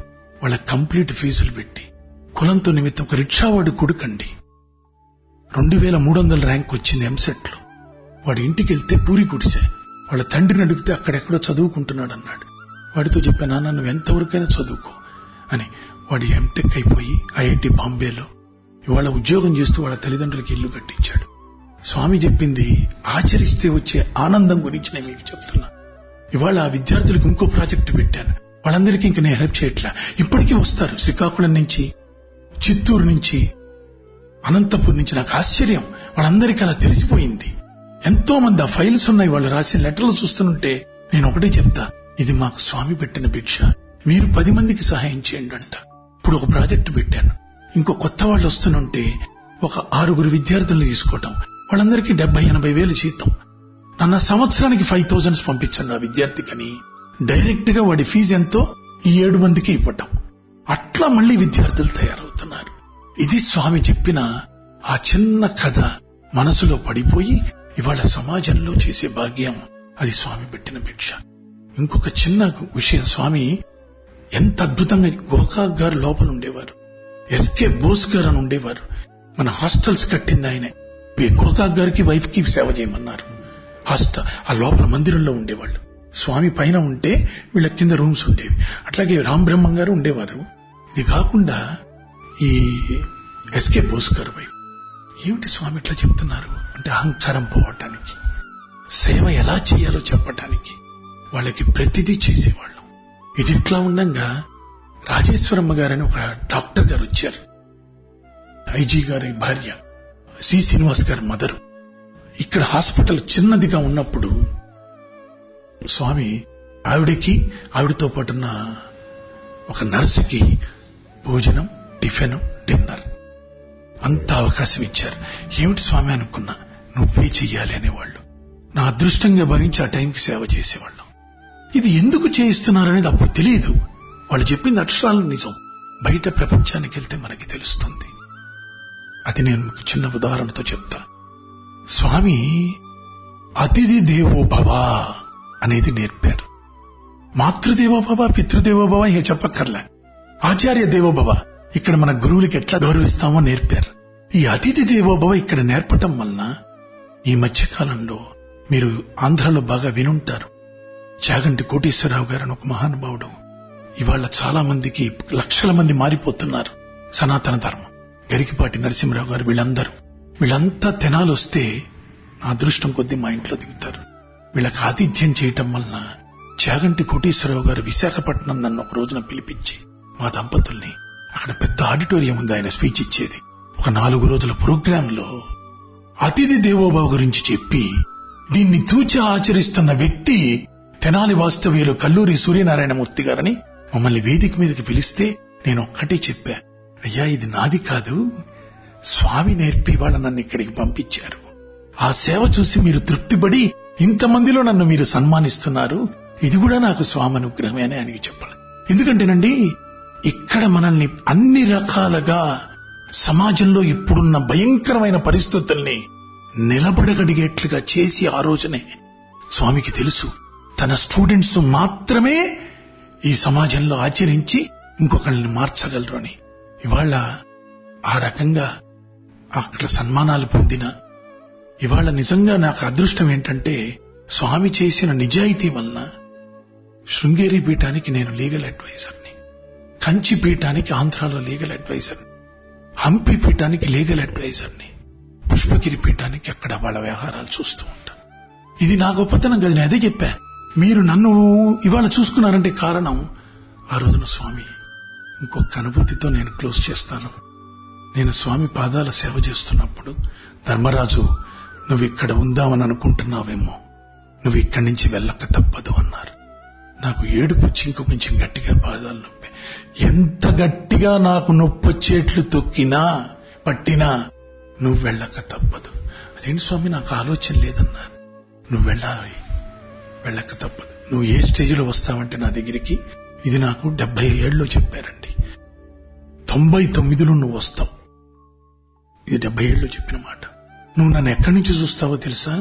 వాళ్ళ కంప్లీట్ ఫీజులు పెట్టి కులంతో నిమిత్తం ఒక రిక్షావాడి కొడుకండి రెండు వేల మూడు వందల ర్యాంక్ వచ్చింది ఎంసెట్ లో వాడి ఇంటికి వెళ్తే పూరి గుడిసే వాళ్ళ తండ్రిని అడిగితే అక్కడెక్కడో చదువుకుంటున్నాడు అన్నాడు వాడితో చెప్పా నాన్న నువ్వు ఎంతవరకైనా చదువుకో అని వాడి ఎంటెక్ అయిపోయి ఐఐటి బాంబేలో ఇవాళ ఉద్యోగం చేస్తూ వాళ్ళ తల్లిదండ్రులకి ఇల్లు కట్టించాడు స్వామి చెప్పింది ఆచరిస్తే వచ్చే ఆనందం గురించి నేను మీకు చెప్తున్నా ఇవాళ ఆ విద్యార్థులకు ఇంకో ప్రాజెక్టు పెట్టాను వాళ్ళందరికీ ఇంక నేను హెల్ప్ చేయట్లా ఇప్పటికీ వస్తారు శ్రీకాకుళం నుంచి చిత్తూరు నుంచి అనంతపూర్ నుంచి నాకు ఆశ్చర్యం వాళ్ళందరికీ అలా తెలిసిపోయింది ఎంతో మంది ఆ ఫైల్స్ ఉన్నాయి వాళ్ళు రాసిన లెటర్లు చూస్తుంటే నేను ఒకటే చెప్తా ఇది మాకు స్వామి పెట్టిన భిక్ష మీరు పది మందికి సహాయం చేయండి అంట ఇప్పుడు ఒక ప్రాజెక్టు పెట్టాను ఇంకో కొత్త వాళ్ళు వస్తుంటే ఒక ఆరుగురు విద్యార్థులను తీసుకోవటం వాళ్ళందరికీ డెబ్బై ఎనభై వేలు జీతం నన్న సంవత్సరానికి ఫైవ్ థౌజండ్స్ పంపించండి ఆ విద్యార్థికని డైరెక్ట్ గా వాడి ఫీజు ఎంతో ఈ ఏడు మందికి ఇవ్వటం అట్లా మళ్ళీ విద్యార్థులు తయారవుతున్నారు ఇది స్వామి చెప్పిన ఆ చిన్న కథ మనసులో పడిపోయి ఇవాళ సమాజంలో చేసే భాగ్యం అది స్వామి పెట్టిన భిక్ష ఇంకొక చిన్న విషయం స్వామి ఎంత అద్భుతంగా గోకాక్ గారు లోపల ఉండేవారు ఎస్కే బోస్ గారు అని ఉండేవారు మన హాస్టల్స్ కట్టింది ఆయనే గోకాక్ గారికి వైఫ్ కి సేవ చేయమన్నారు హాస్టల్ ఆ లోపల మందిరంలో ఉండేవాళ్ళు స్వామి పైన ఉంటే వీళ్ళ కింద రూమ్స్ ఉండేవి అట్లాగే రామ్ బ్రహ్మం గారు ఉండేవారు ఇది కాకుండా ఈ ఎస్కే బోస్ గారు వైఫ్ ఏమిటి స్వామి ఇట్లా చెప్తున్నారు అంటే అహంకారం పోవటానికి సేవ ఎలా చేయాలో చెప్పటానికి వాళ్ళకి ప్రతిదీ చేసేవాళ్ళం ఇది ఇట్లా ఉండగా రాజేశ్వరమ్మ గారని ఒక డాక్టర్ గారు వచ్చారు ఐజీ గారి భార్య సి శ్రీనివాస్ గారి మదరు ఇక్కడ హాస్పిటల్ చిన్నదిగా ఉన్నప్పుడు స్వామి ఆవిడకి ఆవిడతో పాటున్న ఒక నర్సుకి భోజనం టిఫిన్ డిన్నర్ అంత అవకాశం ఇచ్చారు ఏమిటి స్వామి అనుకున్నా నువ్వే చెయ్యాలి అనేవాళ్ళు నా అదృష్టంగా భావించి ఆ టైంకి సేవ చేసేవాళ్ళం ఇది ఎందుకు చేయిస్తున్నారనేది అప్పుడు తెలియదు వాళ్ళు చెప్పింది అక్షరాల నిజం బయట ప్రపంచానికి వెళ్తే మనకి తెలుస్తుంది అది నేను మీకు చిన్న ఉదాహరణతో చెప్తా స్వామి అతిథి దేవో భవ అనేది నేర్పారు మాతృదేవో భవ పితృదేవో భవ ఇక చెప్పక్కర్లే ఆచార్య దేవో భవ ఇక్కడ మన గురువులకి ఎట్లా గౌరవిస్తామో నేర్పారు ఈ అతిథి దేవో భవ ఇక్కడ నేర్పటం వలన ఈ మధ్యకాలంలో మీరు ఆంధ్రాలో బాగా వినుంటారు చాగంటి కోటేశ్వరరావు గారు అని ఒక మహానుభావుడు ఇవాళ చాలా మందికి లక్షల మంది మారిపోతున్నారు సనాతన ధర్మం గరికిపాటి నరసింహరావు గారు వీళ్ళందరూ వీళ్ళంతా తెనాలు వస్తే నా అదృష్టం కొద్దీ మా ఇంట్లో దిగుతారు వీళ్ళకి ఆతిథ్యం చేయటం వలన చాగంటి కోటేశ్వరరావు గారు విశాఖపట్నం నన్ను ఒక రోజున పిలిపించి మా దంపతుల్ని అక్కడ పెద్ద ఆడిటోరియం ఉంది ఆయన స్పీచ్ ఇచ్చేది ఒక నాలుగు రోజుల ప్రోగ్రామ్ లో అతిథి దేవోభావ గురించి చెప్పి దీన్ని తూచి ఆచరిస్తున్న వ్యక్తి తెనాలి వాస్తవ్యులు కల్లూరి సూర్యనారాయణమూర్తి గారని మమ్మల్ని వేదిక మీదకి పిలిస్తే నేను ఒక్కటే చెప్పా అయ్యా ఇది నాది కాదు స్వామి నేర్పి వాళ్ళ నన్ను ఇక్కడికి పంపించారు ఆ సేవ చూసి మీరు తృప్తిపడి ఇంతమందిలో నన్ను మీరు సన్మానిస్తున్నారు ఇది కూడా నాకు స్వామి అనుగ్రహమే అని ఆయనకి చెప్పాలి ఎందుకంటేనండి ఇక్కడ మనల్ని అన్ని రకాలుగా సమాజంలో ఇప్పుడున్న భయంకరమైన పరిస్థితుల్ని నిలబడగడిగేట్లుగా చేసి ఆ రోజునే స్వామికి తెలుసు తన స్టూడెంట్స్ మాత్రమే ఈ సమాజంలో ఆచరించి ఇంకొకళ్ళని మార్చగలరు అని ఇవాళ ఆ రకంగా అక్కడ సన్మానాలు పొందిన ఇవాళ నిజంగా నాకు అదృష్టం ఏంటంటే స్వామి చేసిన నిజాయితీ వలన శృంగేరి పీఠానికి నేను లీగల్ అడ్వైజర్ని కంచి పీఠానికి ఆంధ్రాలో లీగల్ అడ్వైజర్ హంపి పీఠానికి లీగల్ అడ్వైజర్ని పుష్పగిరి పీఠానికి అక్కడ వాళ్ళ వ్యవహారాలు చూస్తూ ఉంటాను ఇది నా గొప్పతనం కదా నేను అదే చెప్పా మీరు నన్ను ఇవాళ చూసుకున్నారంటే కారణం ఆ రోజున స్వామి ఇంకొక అనుభూతితో నేను క్లోజ్ చేస్తాను నేను స్వామి పాదాల సేవ చేస్తున్నప్పుడు ధర్మరాజు నువ్వు ఇక్కడ ఉందామని అనుకుంటున్నావేమో నువ్వు ఇక్కడి నుంచి వెళ్ళక తప్పదు అన్నారు నాకు ఏడుపు చింకు కొంచెం గట్టిగా పాదాలు నొప్పి ఎంత గట్టిగా నాకు నొప్పి వచ్చేట్లు తొక్కినా పట్టినా నువ్వు వెళ్ళక తప్పదు అదేంటి స్వామి నాకు ఆలోచన లేదన్నారు నువ్వు వెళ్ళాలి వెళ్ళక తప్పదు నువ్వు ఏ స్టేజ్లో వస్తావంటే నా దగ్గరికి ఇది నాకు డెబ్బై ఏళ్ళలో చెప్పారండి తొంభై తొమ్మిదిలో నువ్వు వస్తావు ఇది డెబ్బై ఏళ్ళు చెప్పిన మాట నువ్వు నన్ను ఎక్కడి నుంచి చూస్తావో తెలుసా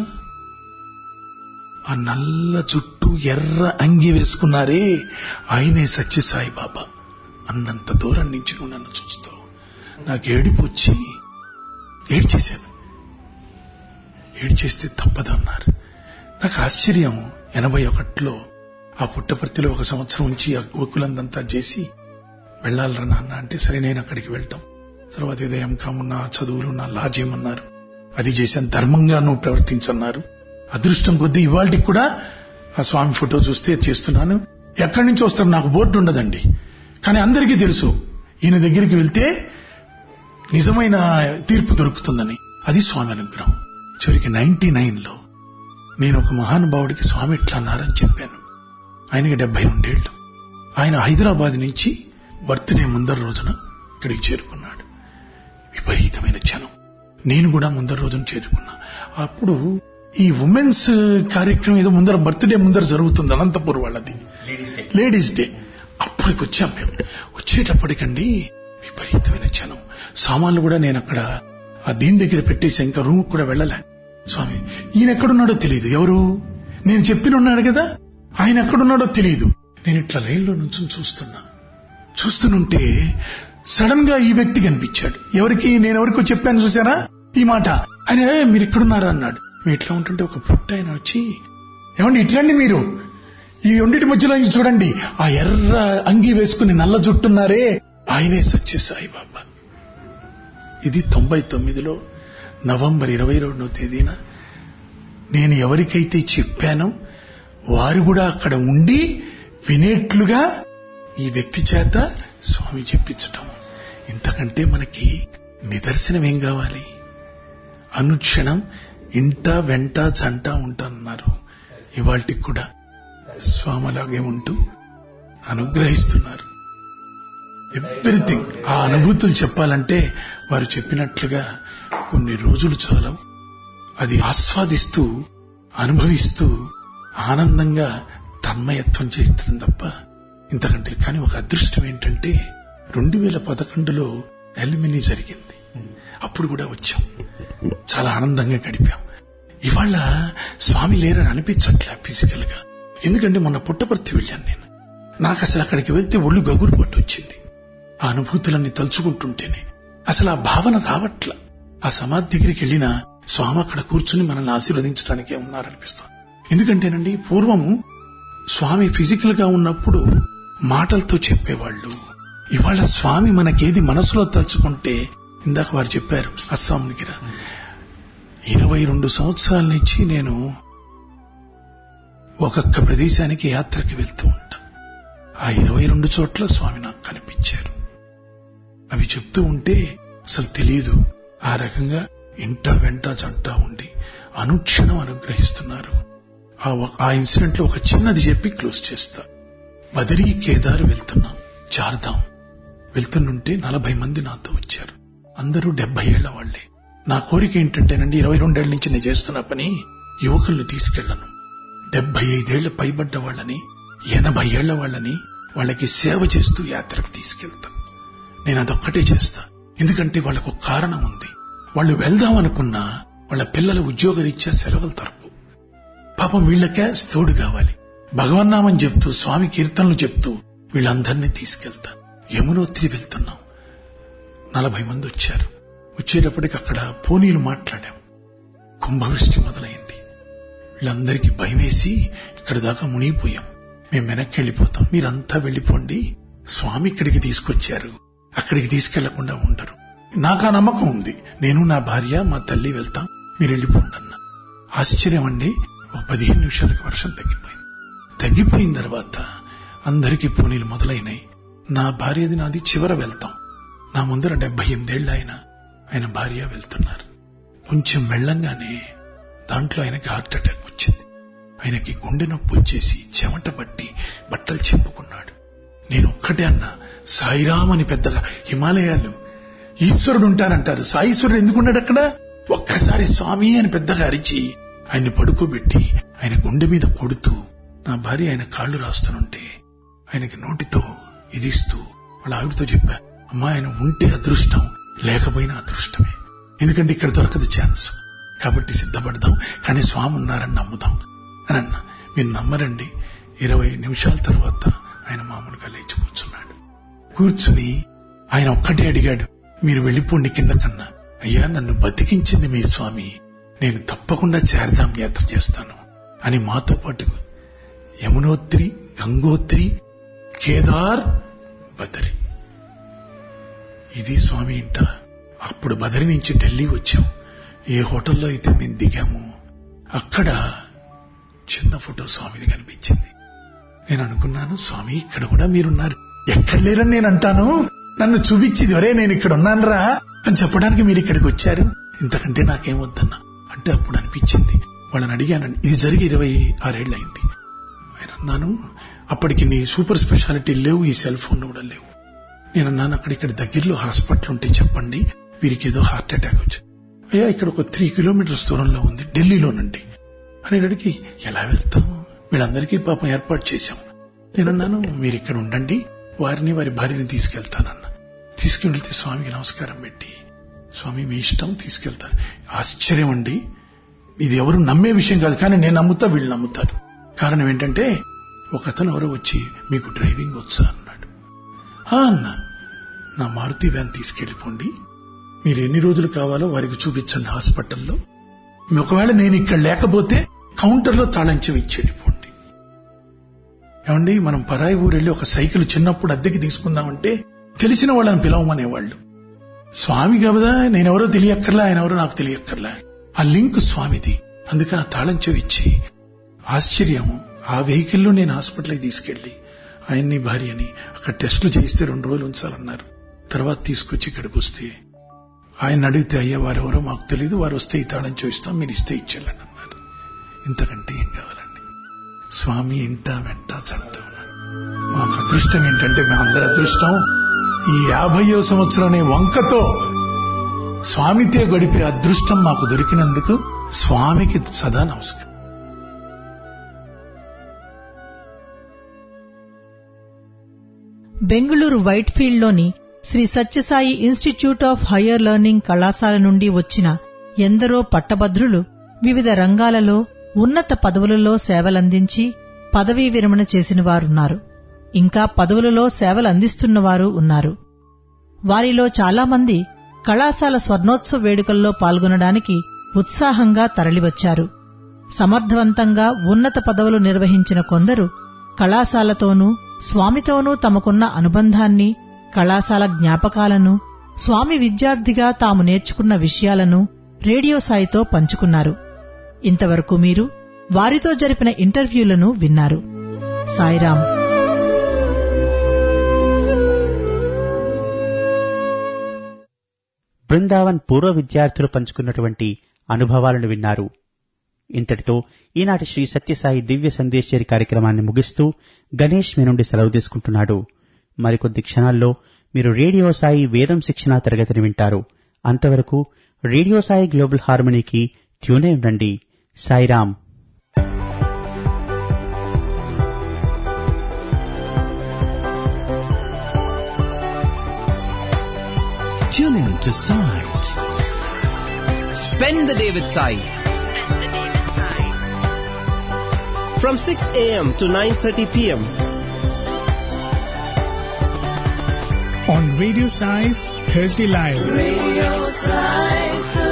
ఆ నల్ల చుట్టూ ఎర్ర అంగి వేసుకున్నారే ఆయనే సత్యసాయి బాబా అన్నంత దూరం నుంచి నువ్వు నన్ను చూస్తావు నాకు ఏడుపు వచ్చి ఏడ్చేశాను ఏడ్చేస్తే తప్పదన్నారు నాకు ఆశ్చర్యం ఎనభై ఒకటిలో ఆ పుట్టపర్తిలో ఒక సంవత్సరం ఉంచి ఆ గోకులందంతా చేసి వెళ్ళాలరా నాన్న అంటే సరే నేను అక్కడికి వెళ్తాం తర్వాత ఏదో ఎంకామ్ ఉన్నా చదువులు నా లా చేయమన్నారు అది చేశాను ధర్మంగా నువ్వు ప్రవర్తించన్నారు అదృష్టం కొద్దీ ఇవాళకి కూడా ఆ స్వామి ఫోటో చూస్తే చేస్తున్నాను ఎక్కడి నుంచి వస్తారు నాకు బోర్డు ఉండదండి కానీ అందరికీ తెలుసు ఈయన దగ్గరికి వెళ్తే నిజమైన తీర్పు దొరుకుతుందని అది స్వామి అనుగ్రహం చివరికి నైన్టీ లో నేను ఒక మహానుభావుడికి స్వామి ఇట్లా అన్నారని చెప్పాను ఆయనకి డెబ్బై రెండేళ్లు ఆయన హైదరాబాద్ నుంచి బర్త్డే ముందర రోజున ఇక్కడికి చేరుకున్నాడు విపరీతమైన క్షణం నేను కూడా ముందర రోజున చేరుకున్నా అప్పుడు ఈ ఉమెన్స్ కార్యక్రమం ఏదో ముందర బర్త్డే ముందర జరుగుతుంది అనంతపూర్ వాళ్ళది లేడీస్ డే అప్పటికి వచ్చాం మేము వచ్చేటప్పటికండి విపరీతమైన క్షణం సామాన్లు కూడా నేను అక్కడ ఆ దీని దగ్గర పెట్టేసి ఇంకా రూమ్ కూడా వెళ్ళలే స్వామి ఈయన ఎక్కడున్నాడో తెలియదు ఎవరు నేను చెప్పిన ఉన్నాడు కదా ఆయన ఎక్కడున్నాడో తెలియదు నేను ఇట్లా లైన్లో నుంచి చూస్తున్నా చూస్తుంటే సడన్ గా ఈ వ్యక్తి కనిపించాడు ఎవరికి నేను ఎవరికో చెప్పాను చూసారా ఈ మాట ఆయన "ఏ, మీరు ఎక్కడున్నారా అన్నాడు మేము ఇట్లా ఉంటుంటే ఒక పుట్ట ఆయన వచ్చి ఏమండి ఇట్లండి మీరు ఈ రెండింటి మధ్యలో నుంచి చూడండి ఆ ఎర్ర అంగి వేసుకుని నల్ల జుట్టున్నారే ఆయనే సత్యసాయి బాబా ఇది తొంభై తొమ్మిదిలో నవంబర్ ఇరవై రెండవ తేదీన నేను ఎవరికైతే చెప్పానో వారు కూడా అక్కడ ఉండి వినేట్లుగా ఈ వ్యక్తి చేత స్వామి చెప్పించటం ఇంతకంటే మనకి నిదర్శనం ఏం కావాలి అనుక్షణం ఇంట వెంట జంట ఉంటానన్నారు ఇవాళకి కూడా స్వామి అలాగే ఉంటూ అనుగ్రహిస్తున్నారు ఎవ్రీథింగ్ ఆ అనుభూతులు చెప్పాలంటే వారు చెప్పినట్లుగా కొన్ని రోజులు చాలవు అది ఆస్వాదిస్తూ అనుభవిస్తూ ఆనందంగా తన్మయత్వం చేయటం తప్ప ఇంతకంటే కానీ ఒక అదృష్టం ఏంటంటే రెండు వేల పదకొండులో ఎలిమినీ జరిగింది అప్పుడు కూడా వచ్చాం చాలా ఆనందంగా గడిపాం ఇవాళ స్వామి లేరని అనిపించట్లే ఫిజికల్ గా ఎందుకంటే మొన్న పుట్టపర్తి వెళ్ళాను నేను నాకు అసలు అక్కడికి వెళ్తే ఒళ్ళు గగురు పట్టు వచ్చింది ఆ అనుభూతులన్నీ తలుచుకుంటుంటేనే అసలు ఆ భావన రావట్ల ఆ సమాధి దగ్గరికి వెళ్ళినా స్వామి అక్కడ కూర్చుని మనల్ని ఆశీర్వదించడానికే ఉన్నారనిపిస్తుంది ఎందుకంటేనండి పూర్వం స్వామి ఫిజికల్ గా ఉన్నప్పుడు మాటలతో చెప్పేవాళ్ళు ఇవాళ స్వామి మనకేది మనసులో తలుచుకుంటే ఇందాక వారు చెప్పారు అస్సాం దగ్గర ఇరవై రెండు సంవత్సరాల నుంచి నేను ఒక్కొక్క ప్రదేశానికి యాత్రకి వెళ్తూ ఉంటా ఆ ఇరవై రెండు చోట్ల స్వామి నాకు కనిపించారు అవి చెప్తూ ఉంటే అసలు తెలియదు ఆ రకంగా ఇంట వెంట జంట ఉండి అనుక్షణం అనుగ్రహిస్తున్నారు ఆ ఒక- ఆ ఇన్సిడెంట్ లో ఒక చిన్నది చెప్పి క్లోజ్ చేస్తా బదరీ కేదార్ వెళ్తున్నాం చార్ధాం వెళ్తుంటే నలభై మంది నాతో వచ్చారు అందరూ డెబ్బై ఏళ్ల వాళ్లే నా కోరిక ఏంటంటేనండి ఇరవై రెండేళ్ల నుంచి నేను చేస్తున్న పని యువకుల్ని తీసుకెళ్లను డెబ్బై ఐదేళ్ల పైబడ్డ వాళ్ళని ఎనభై ఏళ్ల వాళ్ళని వాళ్ళకి సేవ చేస్తూ యాత్రకు తీసుకెళ్తా నేను అదొక్కటే చేస్తా ఎందుకంటే వాళ్ళకు ఒక కారణం ఉంది వాళ్ళు వెళ్దాం అనుకున్నా వాళ్ళ పిల్లల ఉద్యోగరీత్యా సెలవులు తరపు పాపం వీళ్ళకే తోడు కావాలి భగవన్నామని చెప్తూ స్వామి కీర్తనలు చెప్తూ వీళ్ళందరినీ తీసుకెళ్తా యమునోత్రి వెళ్తున్నాం నలభై మంది వచ్చారు వచ్చేటప్పటికి అక్కడ పోనీలు మాట్లాడాం కుంభవృష్టి మొదలైంది వీళ్ళందరికీ భయమేసి ఇక్కడ దాకా మునిగిపోయాం మేము వెనక్కి వెళ్ళిపోతాం మీరంతా వెళ్ళిపోండి స్వామి ఇక్కడికి తీసుకొచ్చారు అక్కడికి తీసుకెళ్లకుండా ఉండరు నాకు ఆ నమ్మకం ఉంది నేను నా భార్య మా తల్లి వెళ్తాం మీరు వెళ్ళిపోండి అన్న ఆశ్చర్యం అండి ఒక పదిహేను నిమిషాలకు వర్షం తగ్గిపోయింది తగ్గిపోయిన తర్వాత అందరికీ పోనీలు మొదలైనాయి నా భార్యది నాది చివర వెళ్తాం నా ముందర డెబ్బై ఎనిమిదేళ్లు ఆయన ఆయన భార్య వెళ్తున్నారు కొంచెం వెళ్ళంగానే దాంట్లో ఆయనకి హార్ట్ అటాక్ వచ్చింది ఆయనకి గుండె నొప్పి వచ్చేసి చెమట పట్టి బట్టలు చింపుకున్నాడు నేను ఒక్కటే అన్నా సాయిరామ్ అని పెద్దగా హిమాలయాలు ఈశ్వరుడు ఉంటారంటారు సాయిశ్వరుడు ఎందుకున్నాడు అక్కడ ఒక్కసారి స్వామి అని పెద్దగా అరిచి ఆయన్ని పడుకోబెట్టి ఆయన గుండె మీద కొడుతూ నా భార్య ఆయన కాళ్ళు రాస్తుంటే ఆయనకి నోటితో ఇదిస్తూ వాళ్ళ ఆవిడతో చెప్పా అమ్మా ఆయన ఉంటే అదృష్టం లేకపోయినా అదృష్టమే ఎందుకంటే ఇక్కడ దొరకదు ఛాన్స్ కాబట్టి సిద్ధపడదాం కానీ స్వామి ఉన్నారని నమ్ముదాం అని అన్నా మీరు నమ్మరండి ఇరవై నిమిషాల తర్వాత ఆయన మామూలుగా లేచి కూర్చున్నాడు కూర్చుని ఆయన ఒక్కటే అడిగాడు మీరు వెళ్ళిపోండి కింద కన్నా అయ్యా నన్ను బతికించింది మీ స్వామి నేను తప్పకుండా చారిధాం యాత్ర చేస్తాను అని మాతో పాటు యమునోత్రి గంగోత్రి కేదార్ బదరి ఇది స్వామి ఇంట అప్పుడు బదరి నుంచి ఢిల్లీ వచ్చాం ఏ హోటల్లో అయితే మేము దిగాము అక్కడ చిన్న ఫోటో స్వామిది కనిపించింది నేను అనుకున్నాను స్వామి ఇక్కడ కూడా మీరున్నారు ఎక్కడ లేరని నేను అంటాను నన్ను చూపించింది ఒరే నేను ఇక్కడ ఉన్నానురా అని చెప్పడానికి మీరు ఇక్కడికి వచ్చారు ఇంతకంటే నాకేం వద్దన్నా అంటే అప్పుడు అనిపించింది వాళ్ళని అడిగాను ఇది జరిగి ఇరవై ఆరేళ్ళు అయింది ఆయన అన్నాను అప్పటికి నీ సూపర్ స్పెషాలిటీ లేవు ఈ సెల్ ఫోన్లు కూడా లేవు నేను అన్నాను అక్కడ ఇక్కడ దగ్గరలో హాస్పిటల్ ఉంటే చెప్పండి వీరికి ఏదో హార్ట్ అటాక్ వచ్చింది అయ్యా ఇక్కడ ఒక త్రీ కిలోమీటర్స్ దూరంలో ఉంది ఢిల్లీలోనండి అనేటడికి ఎలా వెళ్తాం వీళ్ళందరికీ పాపం ఏర్పాటు చేశాం నేనన్నాను మీరు ఇక్కడ ఉండండి వారిని వారి భార్యని తీసుకెళ్తానన్న తీసుకెళ్తే స్వామికి నమస్కారం పెట్టి స్వామి మీ ఇష్టం తీసుకెళ్తారు ఆశ్చర్యం అండి ఇది ఎవరు నమ్మే విషయం కాదు కానీ నేను నమ్ముతా వీళ్ళు నమ్ముతారు కారణం ఏంటంటే ఒక అతను ఎవరో వచ్చి మీకు డ్రైవింగ్ వచ్చా అన్నాడు "ఆ" అన్న నా మారుతి వ్యాన్ తీసుకెళ్ళిపోండి మీరు ఎన్ని రోజులు కావాలో వారికి చూపించండి హాస్పిటల్లో ఒకవేళ నేను ఇక్కడ లేకపోతే కౌంటర్లో తాళం చెవి ఇచ్చి వెళ్ళిపోండి ఏమండి మనం పరాయి ఊరు వెళ్ళి ఒక సైకిల్ చిన్నప్పుడు అద్దెకి తీసుకుందామంటే తెలిసిన వాళ్ళని పిలవమనేవాళ్ళు స్వామి కదా నేనెవరో తెలియక్కర్లా ఆయన ఎవరో నాకు తెలియక్కర్లా ఆ లింక్ స్వామిది అందుకని ఆ తాళం చెవి ఇచ్చి ఆశ్చర్యం ఆ వెహికల్లో నేను హాస్పిటల్కి తీసుకెళ్లి ఆయన్ని భార్యని అక్కడ టెస్టులు చేయిస్తే రెండు రోజులు ఉంచాలన్నారు తర్వాత తీసుకొచ్చి ఇక్కడికి వస్తే ఆయన అడిగితే అయ్యా వారెవరో మాకు తెలియదు వారు వస్తే ఈ తాళం చూపిస్తాం మీరు ఇస్తే ఇచ్చేళ్ళని అన్నారు ఇంతకంటే ఏం కావాలండి స్వామి ఇంట వెంట చంట మాకు అదృష్టం ఏంటంటే మేమందరి అదృష్టం ఈ యాభయో సంవత్సరం అనే వంకతో స్వామితో గడిపే అదృష్టం మాకు దొరికినందుకు స్వామికి సదా నమస్కారం బెంగళూరు వైట్ఫీల్డ్లోని Shri Sathya Sai institute of higher learning కళాశాల నుండి వచ్చిన ఎందరో పట్టభద్రులు వివిధ రంగాలలో ఉన్నత పదవులలో సేవలందించి పదవీ విరమణ చేసిన వారున్నారు ఇంకా పదవులలో సేవలందిస్తున్నవారు ఉన్నారు వారిలో చాలామంది కళాశాల స్వర్ణోత్సవ వేడుకల్లో పాల్గొనడానికి ఉత్సాహంగా తరలివచ్చారు సమర్థవంతంగా ఉన్నత పదవులు నిర్వహించిన కొందరు కళాశాలతోనూ స్వామితోనూ తమకున్న అనుబంధాన్ని కళాశాల జ్ఞాపకాలను స్వామి విద్యార్థిగా తాము నేర్చుకున్న విషయాలను రేడియో సాయితో పంచుకున్నారు ఇంతవరకు మీరు వారితో జరిపిన ఇంటర్వ్యూలను విన్నారు సాయిరాం బృందావన్ పూర్వ విద్యార్థులు పంచుకున్నటువంటి అనుభవాలను విన్నారు ఇంతటితో ఈనాటి శ్రీ సత్యసాయి దివ్య సందేశ్వరి కార్యక్రమాన్ని ముగిస్తూ గణేష్ మీ నుండి సెలవు తీసుకుంటున్నాడు మరికొద్ది క్షణాల్లో మీరు రేడియో సాయి వేదం శిక్షణా తరగతిని వింటారు అంతవరకు రేడియో సాయి గ్లోబల్ హార్మనీకి ట్యూనే ఉండండి Sairam Tune in to Sight. Spend the day with Sai. From 6 a.m. to 9.30 p.m. On Radio Science Thursday Live. Radio Science